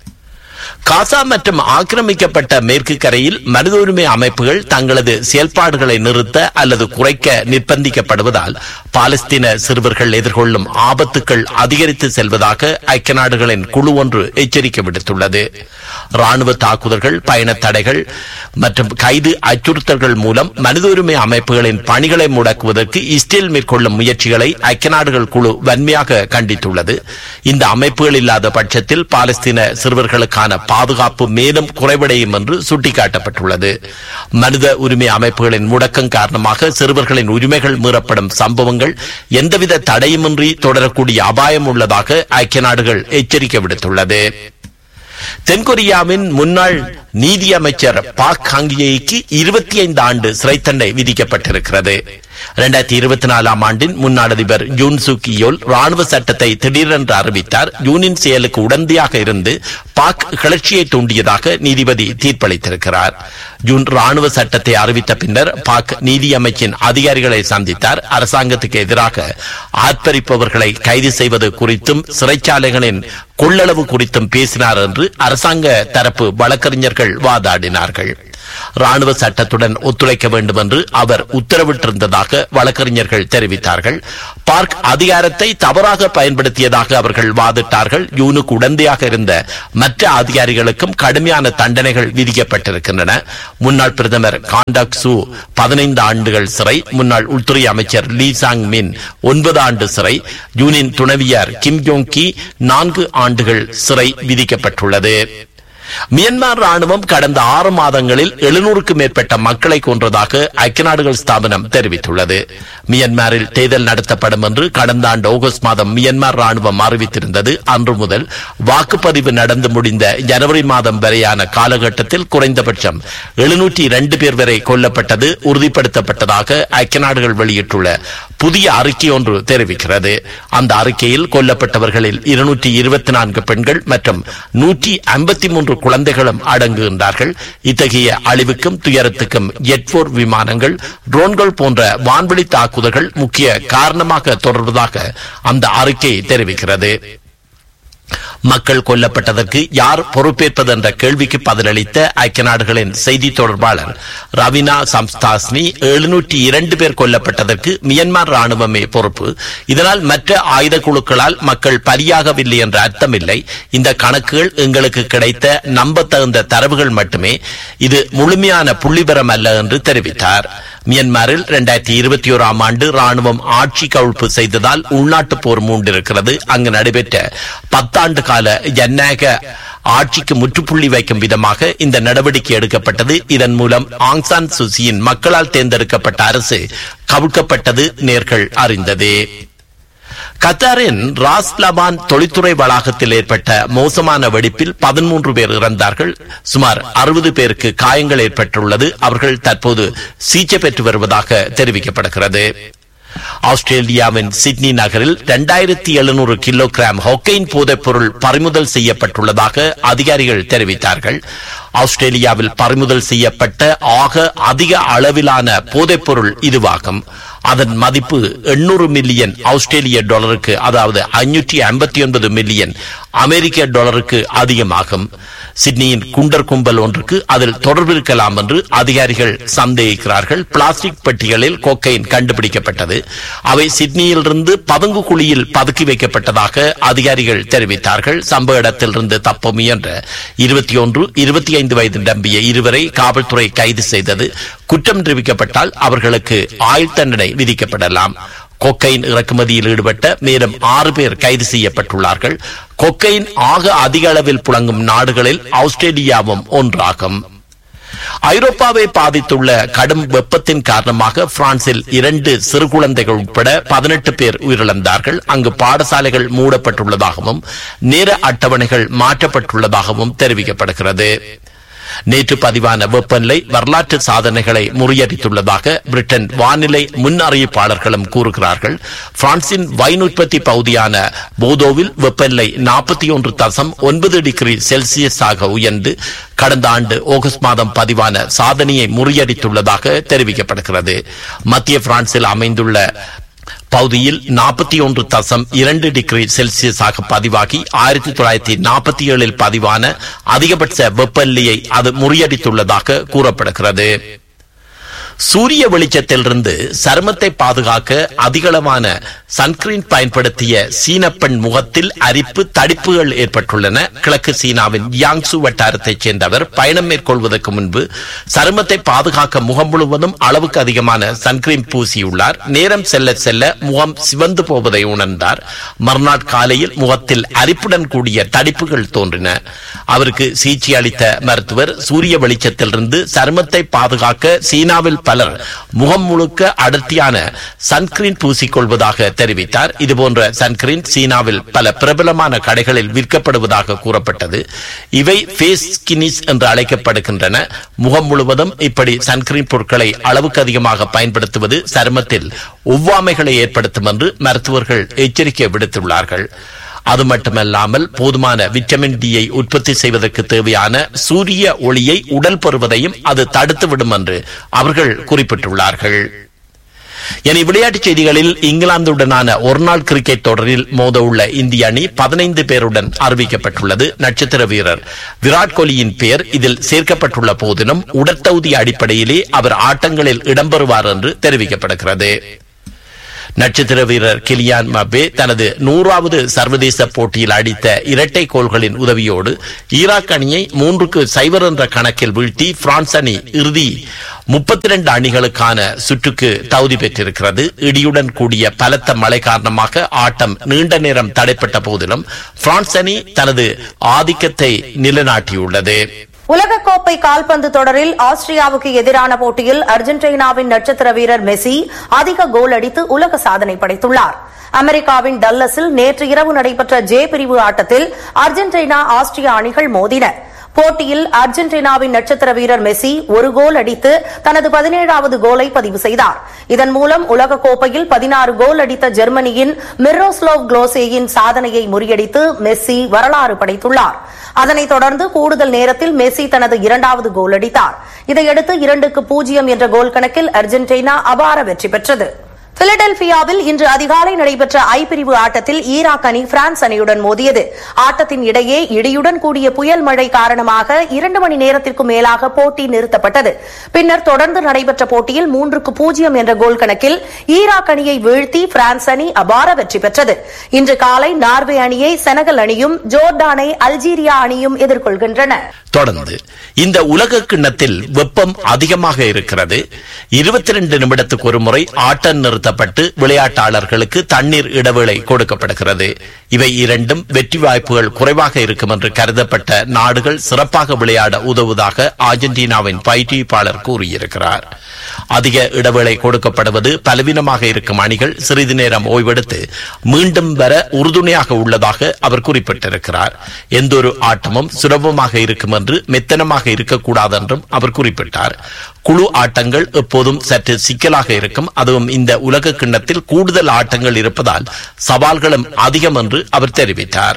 காசா மற்றும் ஆக்கிரமிக்கப்பட்ட மேற்கு கரையில் மனித உரிமை அமைப்புகள் தங்களது செயல்பாடுகளை நிறுத்த அல்லது குறைக்க நிர்பந்திக்கப்படுவதால் பாலஸ்தீன சிறுவர்கள் எதிர்கொள்ளும் ஆபத்துக்கள் அதிகரித்து செல்வதாக ஐக்கிய நாடுகளின் குழு ஒன்று எச்சரிக்கை விடுத்துள்ளது ராணுவ தாக்குதல்கள் பயண தடைகள் மற்றும் கைது அச்சுறுத்தல்கள் மூலம் மனித உரிமை அமைப்புகளின் பணிகளை முடக்குவதற்கு இஸ்ரேல் மேற்கொள்ளும் முயற்சிகளை ஐக்கிய நாடுகள் குழு வன்மையாக கண்டித்துள்ளது இந்த அமைப்புகள் இல்லாத பட்சத்தில் பாலஸ்தீன சிறுவர்களுக்கான பாதுகாப்பு மேலும் குறைவடையும் என்று சுட்டிக்காட்டப்பட்டுள்ளது மனித உரிமை அமைப்புகளின் முடக்கம் காரணமாக சிறுவர்களின் உரிமைகள் மீறப்படும் சம்பவங்கள் எந்தவித தடையுமின்றி தொடரக்கூடிய அபாயம் உள்ளதாக ஐக்கிய நாடுகள் எச்சரிக்கை விடுத்துள்ளது தென்கொரியாவின் முன்னாள் நீதி அமைச்சர் பாக் ஹாங்கியேக்கு இருபத்தி ஐந்து ஆண்டு சிறை தண்டனை விதிக்கப்பட்டிருக்கிறது இரண்டாயிரத்தி இருபத்தி நாலாம் ஆண்டின் முன்னாள் அதிபர் ஜூன் சுக்கியோல் ராணுவ சட்டத்தை திடீரென்று அறிவித்தார் ஜூனின் செயலுக்கு உடந்தையாக இருந்து பாக் கிளர்ச்சியை தூண்டியதாக நீதிபதி தீர்ப்பளித்திருக்கிறார் ஜூன் ராணுவ சட்டத்தை அறிவித்த பின்னர் பாக் நீதி அமைச்சின் அதிகாரிகளை சந்தித்தார் அரசாங்கத்துக்கு எதிராக ஆர்ப்பரிப்பவர்களை கைது செய்வது குறித்தும் சிறைச்சாலைகளின் கொள்ளளவு குறித்தும் பேசினார் என்று அரசாங்க தரப்பு வழக்கறிஞர்கள் வாதாடினார்கள் ராணுவ சட்டத்துடன் ஒத்துழைக்க வேண்டும் என்று அவர் உத்தரவிட்டிருந்ததாக வழக்கறிஞர்கள் தெரிவித்தார்கள் பார்க் அதிகாரத்தை தவறாக பயன்படுத்தியதாக அவர்கள் வாதிட்டார்கள் யூனுக்கு உடந்தையாக இருந்த மற்ற அதிகாரிகளுக்கும் கடுமையான தண்டனைகள் விதிக்கப்பட்டிருக்கின்றன முன்னாள் பிரதமர் காண்டாக் சு பதினைந்து ஆண்டுகள் சிறை முன்னாள் உள்துறை அமைச்சர் லீ சாங் மின் ஒன்பது ஆண்டு சிறை யூனின் துணைவியார் கிம் ஜோங் கி நான்கு ஆண்டுகள் சிறை விதிக்கப்பட்டுள்ளது மியன்மார் ராணுவம் கடந்த ஆறு மாதங்களில் எழுநூறுக்கும் மேற்பட்ட மக்களை கொன்றதாக ஐக்கிய நாடுகள் ஸ்தாபனம் தெரிவித்துள்ளது மியன்மாரில் தேர்தல் நடத்தப்படும் என்று கடந்த ஆண்டு ஆகஸ்ட் மாதம் மியன்மார் ராணுவம் அறிவித்திருந்தது அன்று முதல் வாக்குப்பதிவு நடந்து முடிந்த ஜனவரி மாதம் வரையான காலகட்டத்தில் குறைந்தபட்சம் எழுநூற்றி இரண்டு பேர் வரை கொல்லப்பட்டது உறுதிப்படுத்தப்பட்டதாக ஐக்கிய நாடுகள் வெளியிட்டுள்ள புதிய அறிக்கை ஒன்று தெரிவிக்கிறது அந்த அறிக்கையில் கொல்லப்பட்டவர்களில் இருநூற்றி இருபத்தி நான்கு பெண்கள் மற்றும் நூற்றி ஐம்பத்தி மூன்று குழந்தைகளும் அடங்குகின்றார்கள் இத்தகைய அழிவுக்கும் துயரத்துக்கும் எட்போர் விமானங்கள் ட்ரோன்கள் போன்ற வான்வெளி தாக்குதல்கள் முக்கிய காரணமாக தொடர்வதாக அந்த அறிக்கை தெரிவிக்கிறது மக்கள் கொல்லப்பட்டதற்கு யார் பொறுப்பேற்பது என்ற கேள்விக்கு பதிலளித்த ஐக்கிய நாடுகளின் செய்தி தொடர்பாளர் ரவினா சம்ஸ்தாஸ்னி எழுநூற்றி இரண்டு பேர் கொல்லப்பட்டதற்கு மியன்மார் ராணுவமே பொறுப்பு இதனால் மற்ற ஆயுத குழுக்களால் மக்கள் பலியாகவில்லை என்ற அர்த்தமில்லை இந்த கணக்குகள் எங்களுக்கு கிடைத்த நம்பத்தகுந்த தரவுகள் மட்டுமே இது முழுமையான புள்ளிபரம் அல்ல என்று தெரிவித்தார் மியன்மாரில் இரண்டாயிரத்தி இருபத்தி ஓராம் ஆண்டு ராணுவம் ஆட்சி கவிழ்ப்பு செய்ததால் உள்நாட்டு போர் மூண்டிருக்கிறது அங்கு நடைபெற்ற பத்தாண்டு கால ஜனநாயக ஆட்சிக்கு முற்றுப்புள்ளி வைக்கும் விதமாக இந்த நடவடிக்கை எடுக்கப்பட்டது இதன் மூலம் ஆங்சான் சுசியின் மக்களால் தேர்ந்தெடுக்கப்பட்ட அரசு கவிழ்க்கப்பட்டது நேர்கள் அறிந்தது கத்தாரின் ராஸ் லபான் தொழில்துறை வளாகத்தில் ஏற்பட்ட மோசமான வெடிப்பில் பதிமூன்று பேர் இறந்தார்கள் சுமார் அறுபது பேருக்கு காயங்கள் ஏற்பட்டுள்ளது அவர்கள் தற்போது சிகிச்சை பெற்று வருவதாக தெரிவிக்கப்படுகிறது ஆஸ்திரேலியாவின் சிட்னி நகரில் இரண்டாயிரத்தி எழுநூறு கிலோகிராம் ஹொக்கைன் போதைப்பொருள் பறிமுதல் செய்யப்பட்டுள்ளதாக அதிகாரிகள் தெரிவித்தார்கள் ஆஸ்திரேலியாவில் பறிமுதல் செய்யப்பட்ட ஆக அதிக அளவிலான போதைப்பொருள் இதுவாகும் அதன் மதிப்பு எண்ணூறு மில்லியன் ஆஸ்திரேலிய டாலருக்கு அதாவது ஐநூற்றி ஐம்பத்தி ஒன்பது மில்லியன் அமெரிக்க டாலருக்கு அதிகமாகும் சிட்னியின் குண்டர் கும்பல் ஒன்றுக்கு அதில் தொடர்பு இருக்கலாம் என்று அதிகாரிகள் சந்தேகிக்கிறார்கள் பிளாஸ்டிக் பெட்டிகளில் கோக்கைன் கண்டுபிடிக்கப்பட்டது அவை சிட்னியிலிருந்து பதுங்கு குழியில் பதுக்கி வைக்கப்பட்டதாக அதிகாரிகள் தெரிவித்தார்கள் சம்பவ இடத்திலிருந்து தப்ப முயன்ற இருபத்தி ஒன்று இருபத்தி ஐந்து வயது நம்பிய இருவரை காவல்துறை கைது செய்தது குற்றம் நிரூபிக்கப்பட்டால் அவர்களுக்கு ஆயுள் தண்டனை விதிக்கப்படலாம் கொக்கைன் இறக்குமதியில் ஈடுபட்ட மேலும் ஆறு பேர் கைது செய்யப்பட்டுள்ளார்கள் கொக்கைன் ஆக அதிக அளவில் புழங்கும் நாடுகளில் ஆஸ்திரேலியாவும் ஒன்றாகும் ஐரோப்பாவை பாதித்துள்ள கடும் வெப்பத்தின் காரணமாக பிரான்சில் இரண்டு சிறு குழந்தைகள் உட்பட பதினெட்டு பேர் உயிரிழந்தார்கள் அங்கு பாடசாலைகள் மூடப்பட்டுள்ளதாகவும் நேர அட்டவணைகள் மாற்றப்பட்டுள்ளதாகவும் தெரிவிக்கப்படுகிறது நேற்று பதிவான வெப்பநிலை வரலாற்று சாதனைகளை முறியடித்துள்ளதாக பிரிட்டன் வானிலை முன் அறிவிப்பாளர்களும் கூறுகிறார்கள் பிரான்சின் வைன் உற்பத்தி பகுதியான போதோவில் வெப்பநிலை நாற்பத்தி ஒன்று தசம் ஒன்பது டிகிரி செல்சியஸாக உயர்ந்து கடந்த ஆண்டு ஆகஸ்ட் மாதம் பதிவான சாதனையை முறியடித்துள்ளதாக தெரிவிக்கப்படுகிறது மத்திய பிரான்சில் அமைந்துள்ள பகுதியில் நாற்பத்தி ஒன்று தசம் இரண்டு டிகிரி செல்சியஸாக பதிவாகி ஆயிரத்தி தொள்ளாயிரத்தி நாற்பத்தி ஏழில் பதிவான அதிகபட்ச வெப்பநிலையை அது முறியடித்துள்ளதாக கூறப்படுகிறது சூரிய வெளிச்சத்திலிருந்து சருமத்தை பாதுகாக்க அதிகளவான சன்ஸ்கிரீன் பயன்படுத்திய சீன பெண் முகத்தில் அரிப்பு தடிப்புகள் ஏற்பட்டுள்ளன கிழக்கு சீனாவின் யாங்சு வட்டாரத்தைச் சேர்ந்தவர் பயணம் மேற்கொள்வதற்கு முன்பு சருமத்தை பாதுகாக்க முகம் முழுவதும் அளவுக்கு அதிகமான சன்ஸ்கிரீன் பூசியுள்ளார் நேரம் செல்ல செல்ல முகம் சிவந்து போவதை உணர்ந்தார் மறுநாள் காலையில் முகத்தில் அரிப்புடன் கூடிய தடிப்புகள் தோன்றின அவருக்கு சிகிச்சை அளித்த மருத்துவர் சூரிய வெளிச்சத்திலிருந்து சருமத்தை பாதுகாக்க சீனாவில் பலர் முகம் முழுக்க அடர்த்தியான சன்ஸ்கிரீன் பூசிக்கொள்வதாக தெரிவித்தார் இதுபோன்ற சன்ஸ்கிரீன் சீனாவில் பல பிரபலமான கடைகளில் விற்கப்படுவதாக கூறப்பட்டது இவை ஃபேஸ் ஸ்கினிஸ் என்று அழைக்கப்படுகின்றன முகம் முழுவதும் இப்படி சன்ஸ்கிரீன் பொருட்களை அளவுக்கு அதிகமாக பயன்படுத்துவது சருமத்தில் ஒவ்வாமைகளை ஏற்படுத்தும் என்று மருத்துவர்கள் எச்சரிக்கை விடுத்துள்ளார்கள் அது மட்டுமல்லாமல் போதுமான விட்டமின் டியை உற்பத்தி செய்வதற்கு தேவையான சூரிய ஒளியை உடல் பெறுவதையும் அது தடுத்துவிடும் என்று அவர்கள் குறிப்பிட்டுள்ளார்கள் இனி விளையாட்டுச் செய்திகளில் இங்கிலாந்துடனான ஒருநாள் கிரிக்கெட் தொடரில் மோத உள்ள இந்திய அணி பதினைந்து பேருடன் அறிவிக்கப்பட்டுள்ளது நட்சத்திர வீரர் விராட் கோலியின் பெயர் இதில் சேர்க்கப்பட்டுள்ள போதிலும் உடற்தகுதி அடிப்படையிலே அவர் ஆட்டங்களில் இடம்பெறுவார் என்று தெரிவிக்கப்படுகிறது நட்சத்திர வீரர் கிலியான் மபே தனது நூறாவது சர்வதேச போட்டியில் அடித்த இரட்டை கோல்களின் உதவியோடு ஈராக் அணியை மூன்றுக்கு சைவர் என்ற கணக்கில் வீழ்த்தி பிரான்ஸ் அணி இறுதி முப்பத்தி இரண்டு அணிகளுக்கான சுற்றுக்கு தகுதி பெற்றிருக்கிறது இடியுடன் கூடிய பலத்த மழை காரணமாக ஆட்டம் நீண்ட நேரம் தடைப்பட்ட போதிலும் பிரான்ஸ் அணி தனது ஆதிக்கத்தை நிலைநாட்டியுள்ளது உலகக்கோப்பை கால்பந்து தொடரில் ஆஸ்திரியாவுக்கு எதிரான போட்டியில் அர்ஜென்டினாவின் நட்சத்திர வீரர் மெஸ்ஸி அதிக கோல் அடித்து உலக சாதனை படைத்துள்ளார் அமெரிக்காவின் டல்லஸில் நேற்று இரவு நடைபெற்ற ஜே பிரிவு ஆட்டத்தில் அர்ஜென்டினா ஆஸ்திரியா அணிகள் மோதின போட்டியில் அர்ஜென்டினாவின் நட்சத்திர வீரர் மெஸ்ஸி ஒரு கோல் அடித்து தனது பதினேழாவது கோலை பதிவு செய்தார் இதன் மூலம் உலகக்கோப்பையில் பதினாறு கோல் அடித்த ஜெர்மனியின் மிரோஸ்லோவ் குளோசேயின் சாதனையை முறியடித்து மெஸ்ஸி வரலாறு படைத்துள்ளார் அதனைத் தொடர்ந்து கூடுதல் நேரத்தில் மெஸ்ஸி தனது இரண்டாவது கோல் அடித்தார் இதையடுத்து இரண்டுக்கு பூஜ்ஜியம் என்ற கோல் கணக்கில் அர்ஜென்டினா அபார வெற்றி பெற்றது பிலடெல்பியாவில் இன்று அதிகாலை நடைபெற்ற ஐ பிரிவு ஆட்டத்தில் ஈராக் அணி பிரான்ஸ் அணியுடன் மோதியது ஆட்டத்தின் இடையே இடியுடன் கூடிய புயல் மழை காரணமாக இரண்டு மணி நேரத்திற்கும் மேலாக போட்டி நிறுத்தப்பட்டது பின்னர் தொடர்ந்து நடைபெற்ற போட்டியில் மூன்றுக்கு பூஜ்ஜியம் என்ற கோல் கணக்கில் ஈராக் அணியை வீழ்த்தி பிரான்ஸ் அணி அபார வெற்றி பெற்றது இன்று காலை நார்வே அணியை செனகல் அணியும் ஜோர்டானை அல்ஜீரியா அணியும் எதிர்கொள்கின்றன தொடர்ந்து இந்த உலக கிண்ணத்தில் வெப்பம் அதிகமாக இருக்கிறது இருபத்தி ரெண்டு நிமிடத்துக்கு ஒரு முறை ஆட்டம் நிறுத்தப்பட்டு விளையாட்டாளர்களுக்கு தண்ணீர் இடைவேளை கொடுக்கப்படுகிறது இவை இரண்டும் வெற்றி வாய்ப்புகள் குறைவாக இருக்கும் என்று கருதப்பட்ட நாடுகள் சிறப்பாக விளையாட உதவுவதாக அர்ஜென்டினாவின் பயிற்றுவிப்பாளர் கூறியிருக்கிறார் அதிக இடைவேளை கொடுக்கப்படுவது பலவீனமாக இருக்கும் அணிகள் சிறிது நேரம் ஓய்வெடுத்து மீண்டும் வர உறுதுணையாக உள்ளதாக அவர் குறிப்பிட்டிருக்கிறார் எந்தொரு ஆட்டமும் சுலபமாக இருக்கும் என்று மெத்தனமாக இருக்கக்கூடாது என்றும் அவர் குறிப்பிட்டார் குழு ஆட்டங்கள் எப்போதும் சற்று சிக்கலாக இருக்கும் அதுவும் இந்த உலக கிண்ணத்தில் கூடுதல் ஆட்டங்கள் இருப்பதால் சவால்களும் அதிகம் என்று அவர் தெரிவித்தார்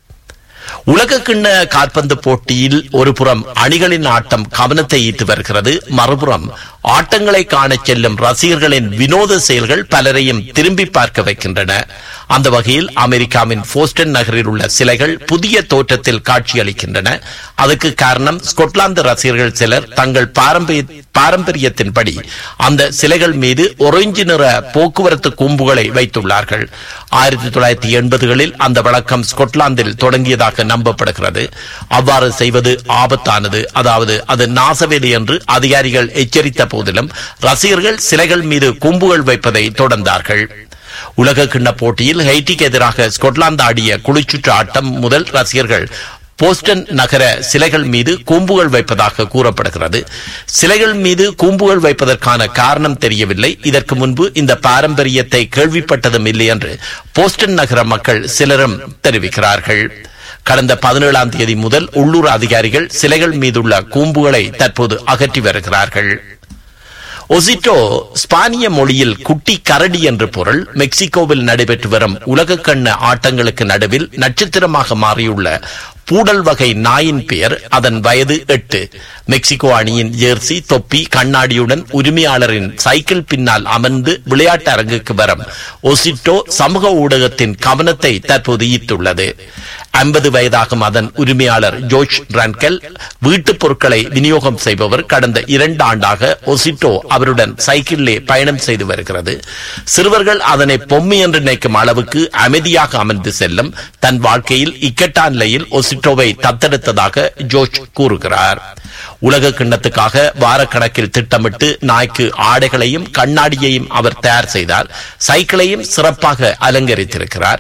உலக கிண்ண கால்பந்து போட்டியில் ஒரு புறம் அணிகளின் ஆட்டம் கவனத்தை ஈர்த்து வருகிறது மறுபுறம் ஆட்டங்களை காணச் செல்லும் ரசிகர்களின் வினோத செயல்கள் பலரையும் திரும்பி பார்க்க வைக்கின்றன அந்த வகையில் அமெரிக்காவின் போஸ்டன் நகரில் உள்ள சிலைகள் புதிய தோற்றத்தில் காட்சியளிக்கின்றன அதுக்கு காரணம் ஸ்கொட்லாந்து ரசிகர்கள் சிலர் தங்கள் பாரம்பரிய பாரம்பரியத்தின்படி அந்த சிலைகள் மீது ஒரேஞ்சு நிற போக்குவரத்து கூம்புகளை வைத்துள்ளார்கள் ஆயிரத்தி தொள்ளாயிரத்தி எண்பதுகளில் அந்த வழக்கம் ஸ்கொட்லாந்தில் தொடங்கியதாக நம்பப்படுகிறது அவ்வாறு செய்வது ஆபத்தானது அதாவது அது நாசவேலி என்று அதிகாரிகள் எச்சரித்த போதிலும் ரசிகர்கள் சிலைகள் மீது கூம்புகள் வைப்பதை தொடர்ந்தார்கள் உலக கிண்ண போட்டியில் ஹைட்டிக்கு எதிராக ஸ்கொட்லாந்து ஆடிய குளிச்சுற்று ஆட்டம் முதல் ரசிகர்கள் போஸ்டன் நகர சிலைகள் மீது கூம்புகள் வைப்பதாக கூறப்படுகிறது சிலைகள் மீது கூம்புகள் வைப்பதற்கான காரணம் தெரியவில்லை இதற்கு முன்பு இந்த பாரம்பரியத்தை கேள்விப்பட்டதும் இல்லை என்று போஸ்டன் நகர மக்கள் சிலரும் தெரிவிக்கிறார்கள் கடந்த பதினேழாம் தேதி முதல் உள்ளூர் அதிகாரிகள் சிலைகள் மீதுள்ள கூம்புகளை தற்போது அகற்றி வருகிறார்கள் ஒசிட்டோ ஸ்பானிய மொழியில் குட்டி கரடி என்று பொருள் மெக்சிகோவில் நடைபெற்று வரும் உலக கண்ண ஆட்டங்களுக்கு நடுவில் நட்சத்திரமாக மாறியுள்ள பூடல் வகை நாயின் பெயர் அதன் வயது எட்டு மெக்சிகோ அணியின் ஜெர்சி தொப்பி கண்ணாடியுடன் உரிமையாளரின் சைக்கிள் பின்னால் அமர்ந்து விளையாட்டு அரங்குக்கு வரும் ஒசிட்டோ சமூக ஊடகத்தின் கவனத்தை தற்போது ஈர்த்துள்ளது ஐம்பது வயதாகும் அதன் உரிமையாளர் ஜோர்ஜ் ரன்கல் வீட்டுப் பொருட்களை விநியோகம் செய்பவர் கடந்த இரண்டு ஆண்டாக ஒசிட்டோ அவருடன் சைக்கிளிலே பயணம் செய்து வருகிறது சிறுவர்கள் அதனை பொம்மை என்று நினைக்கும் அளவுக்கு அமைதியாக அமர்ந்து செல்லும் தன் வாழ்க்கையில் இக்கட்டான நிலையில் ஒசிட்டோவை தத்தெடுத்ததாக ஜோர்ஜ் கூறுகிறார் உலக கிண்ணத்துக்காக வாரக்கணக்கில் திட்டமிட்டு நாய்க்கு ஆடைகளையும் கண்ணாடியையும் அவர் தயார் செய்தார் சைக்கிளையும் சிறப்பாக அலங்கரித்திருக்கிறார்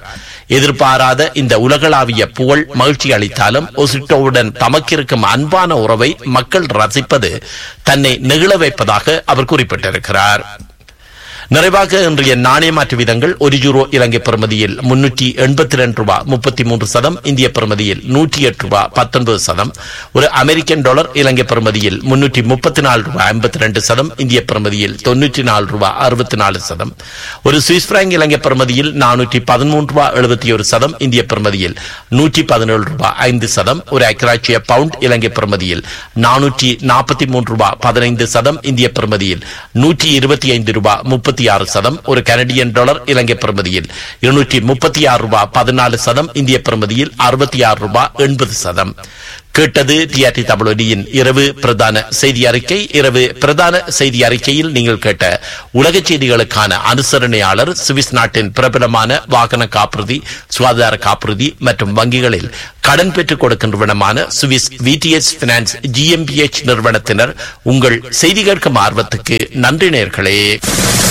எதிர்பாராத இந்த உலகளாவிய புகழ் மகிழ்ச்சி அளித்தாலும் ஒசிட்டோவுடன் தமக்கிருக்கும் அன்பான உறவை மக்கள் ரசிப்பது தன்னை நெகிழ வைப்பதாக அவர் குறிப்பிட்டிருக்கிறார் நிறைவாக இன்றைய நாணய மாற்று வீதங்கள் ஒரு யூரோ இலங்கை பெறுமதியில் முன்னூற்றி எண்பத்தி ரெண்டு ரூபாய் முப்பத்தி மூன்று சதம் இந்திய பெறுமதியில் நூற்றி எட்டு ரூபாய் பத்தொன்பது சதம் ஒரு அமெரிக்கன் டாலர் இலங்கை பெறுமதியில் முன்னூற்றி முப்பத்தி நாலு ரூபாய் ஐம்பத்தி ரெண்டு சதம் இந்திய பெறுமதியில் தொன்னூற்றி நாலு ரூபாய் அறுபத்தி நாலு சதம் ஒரு சுவிஸ் பிராங்க் இலங்கை பெறுமதியில் நானூற்றி பதிமூன்று ரூபாய் எழுபத்தி ஒரு சதம் இந்திய பெறுமதியில் நூற்றி பதினேழு ரூபாய் ஐந்து சதம் ஒரு அக்கராட்சிய பவுண்ட் இலங்கை பெறுமதியில் நானூற்றி நாற்பத்தி மூன்று ரூபாய் பதினைந்து சதம் இந்திய பெறுமதியில் நூற்றி இருபத்தி ஐந்து ரூபாய் முப்பத்தி ஆறு சதம் ஒரு கனடியன் டாலர் இலங்கை பெறுமதியில் இருநூற்றி முப்பத்தி ஆறு ரூபாய் பதினாலு சதம் இந்திய பெறுமதியில் அறுபத்தி ஆறு ரூபாய் எண்பது சதம் கேட்டது டிஆர்டி தமிழொலியின் இரவு பிரதான செய்தி அறிக்கை இரவு பிரதான செய்தி அறிக்கையில் நீங்கள் கேட்ட உலக செய்திகளுக்கான அனுசரணையாளர் சுவிஸ் நாட்டின் பிரபலமான வாகன காப்புறுதி சுகாதார காப்புறுதி மற்றும் வங்கிகளில் கடன் பெற்றுக் கொடுக்கின்றவனமான சுவிஸ் விடிஎஸ் பினான்ஸ் ஜிஎம்பிஎச் நிறுவனத்தினர் உங்கள் செய்தி கேட்கும் ஆர்வத்துக்கு நன்றி நேர்களே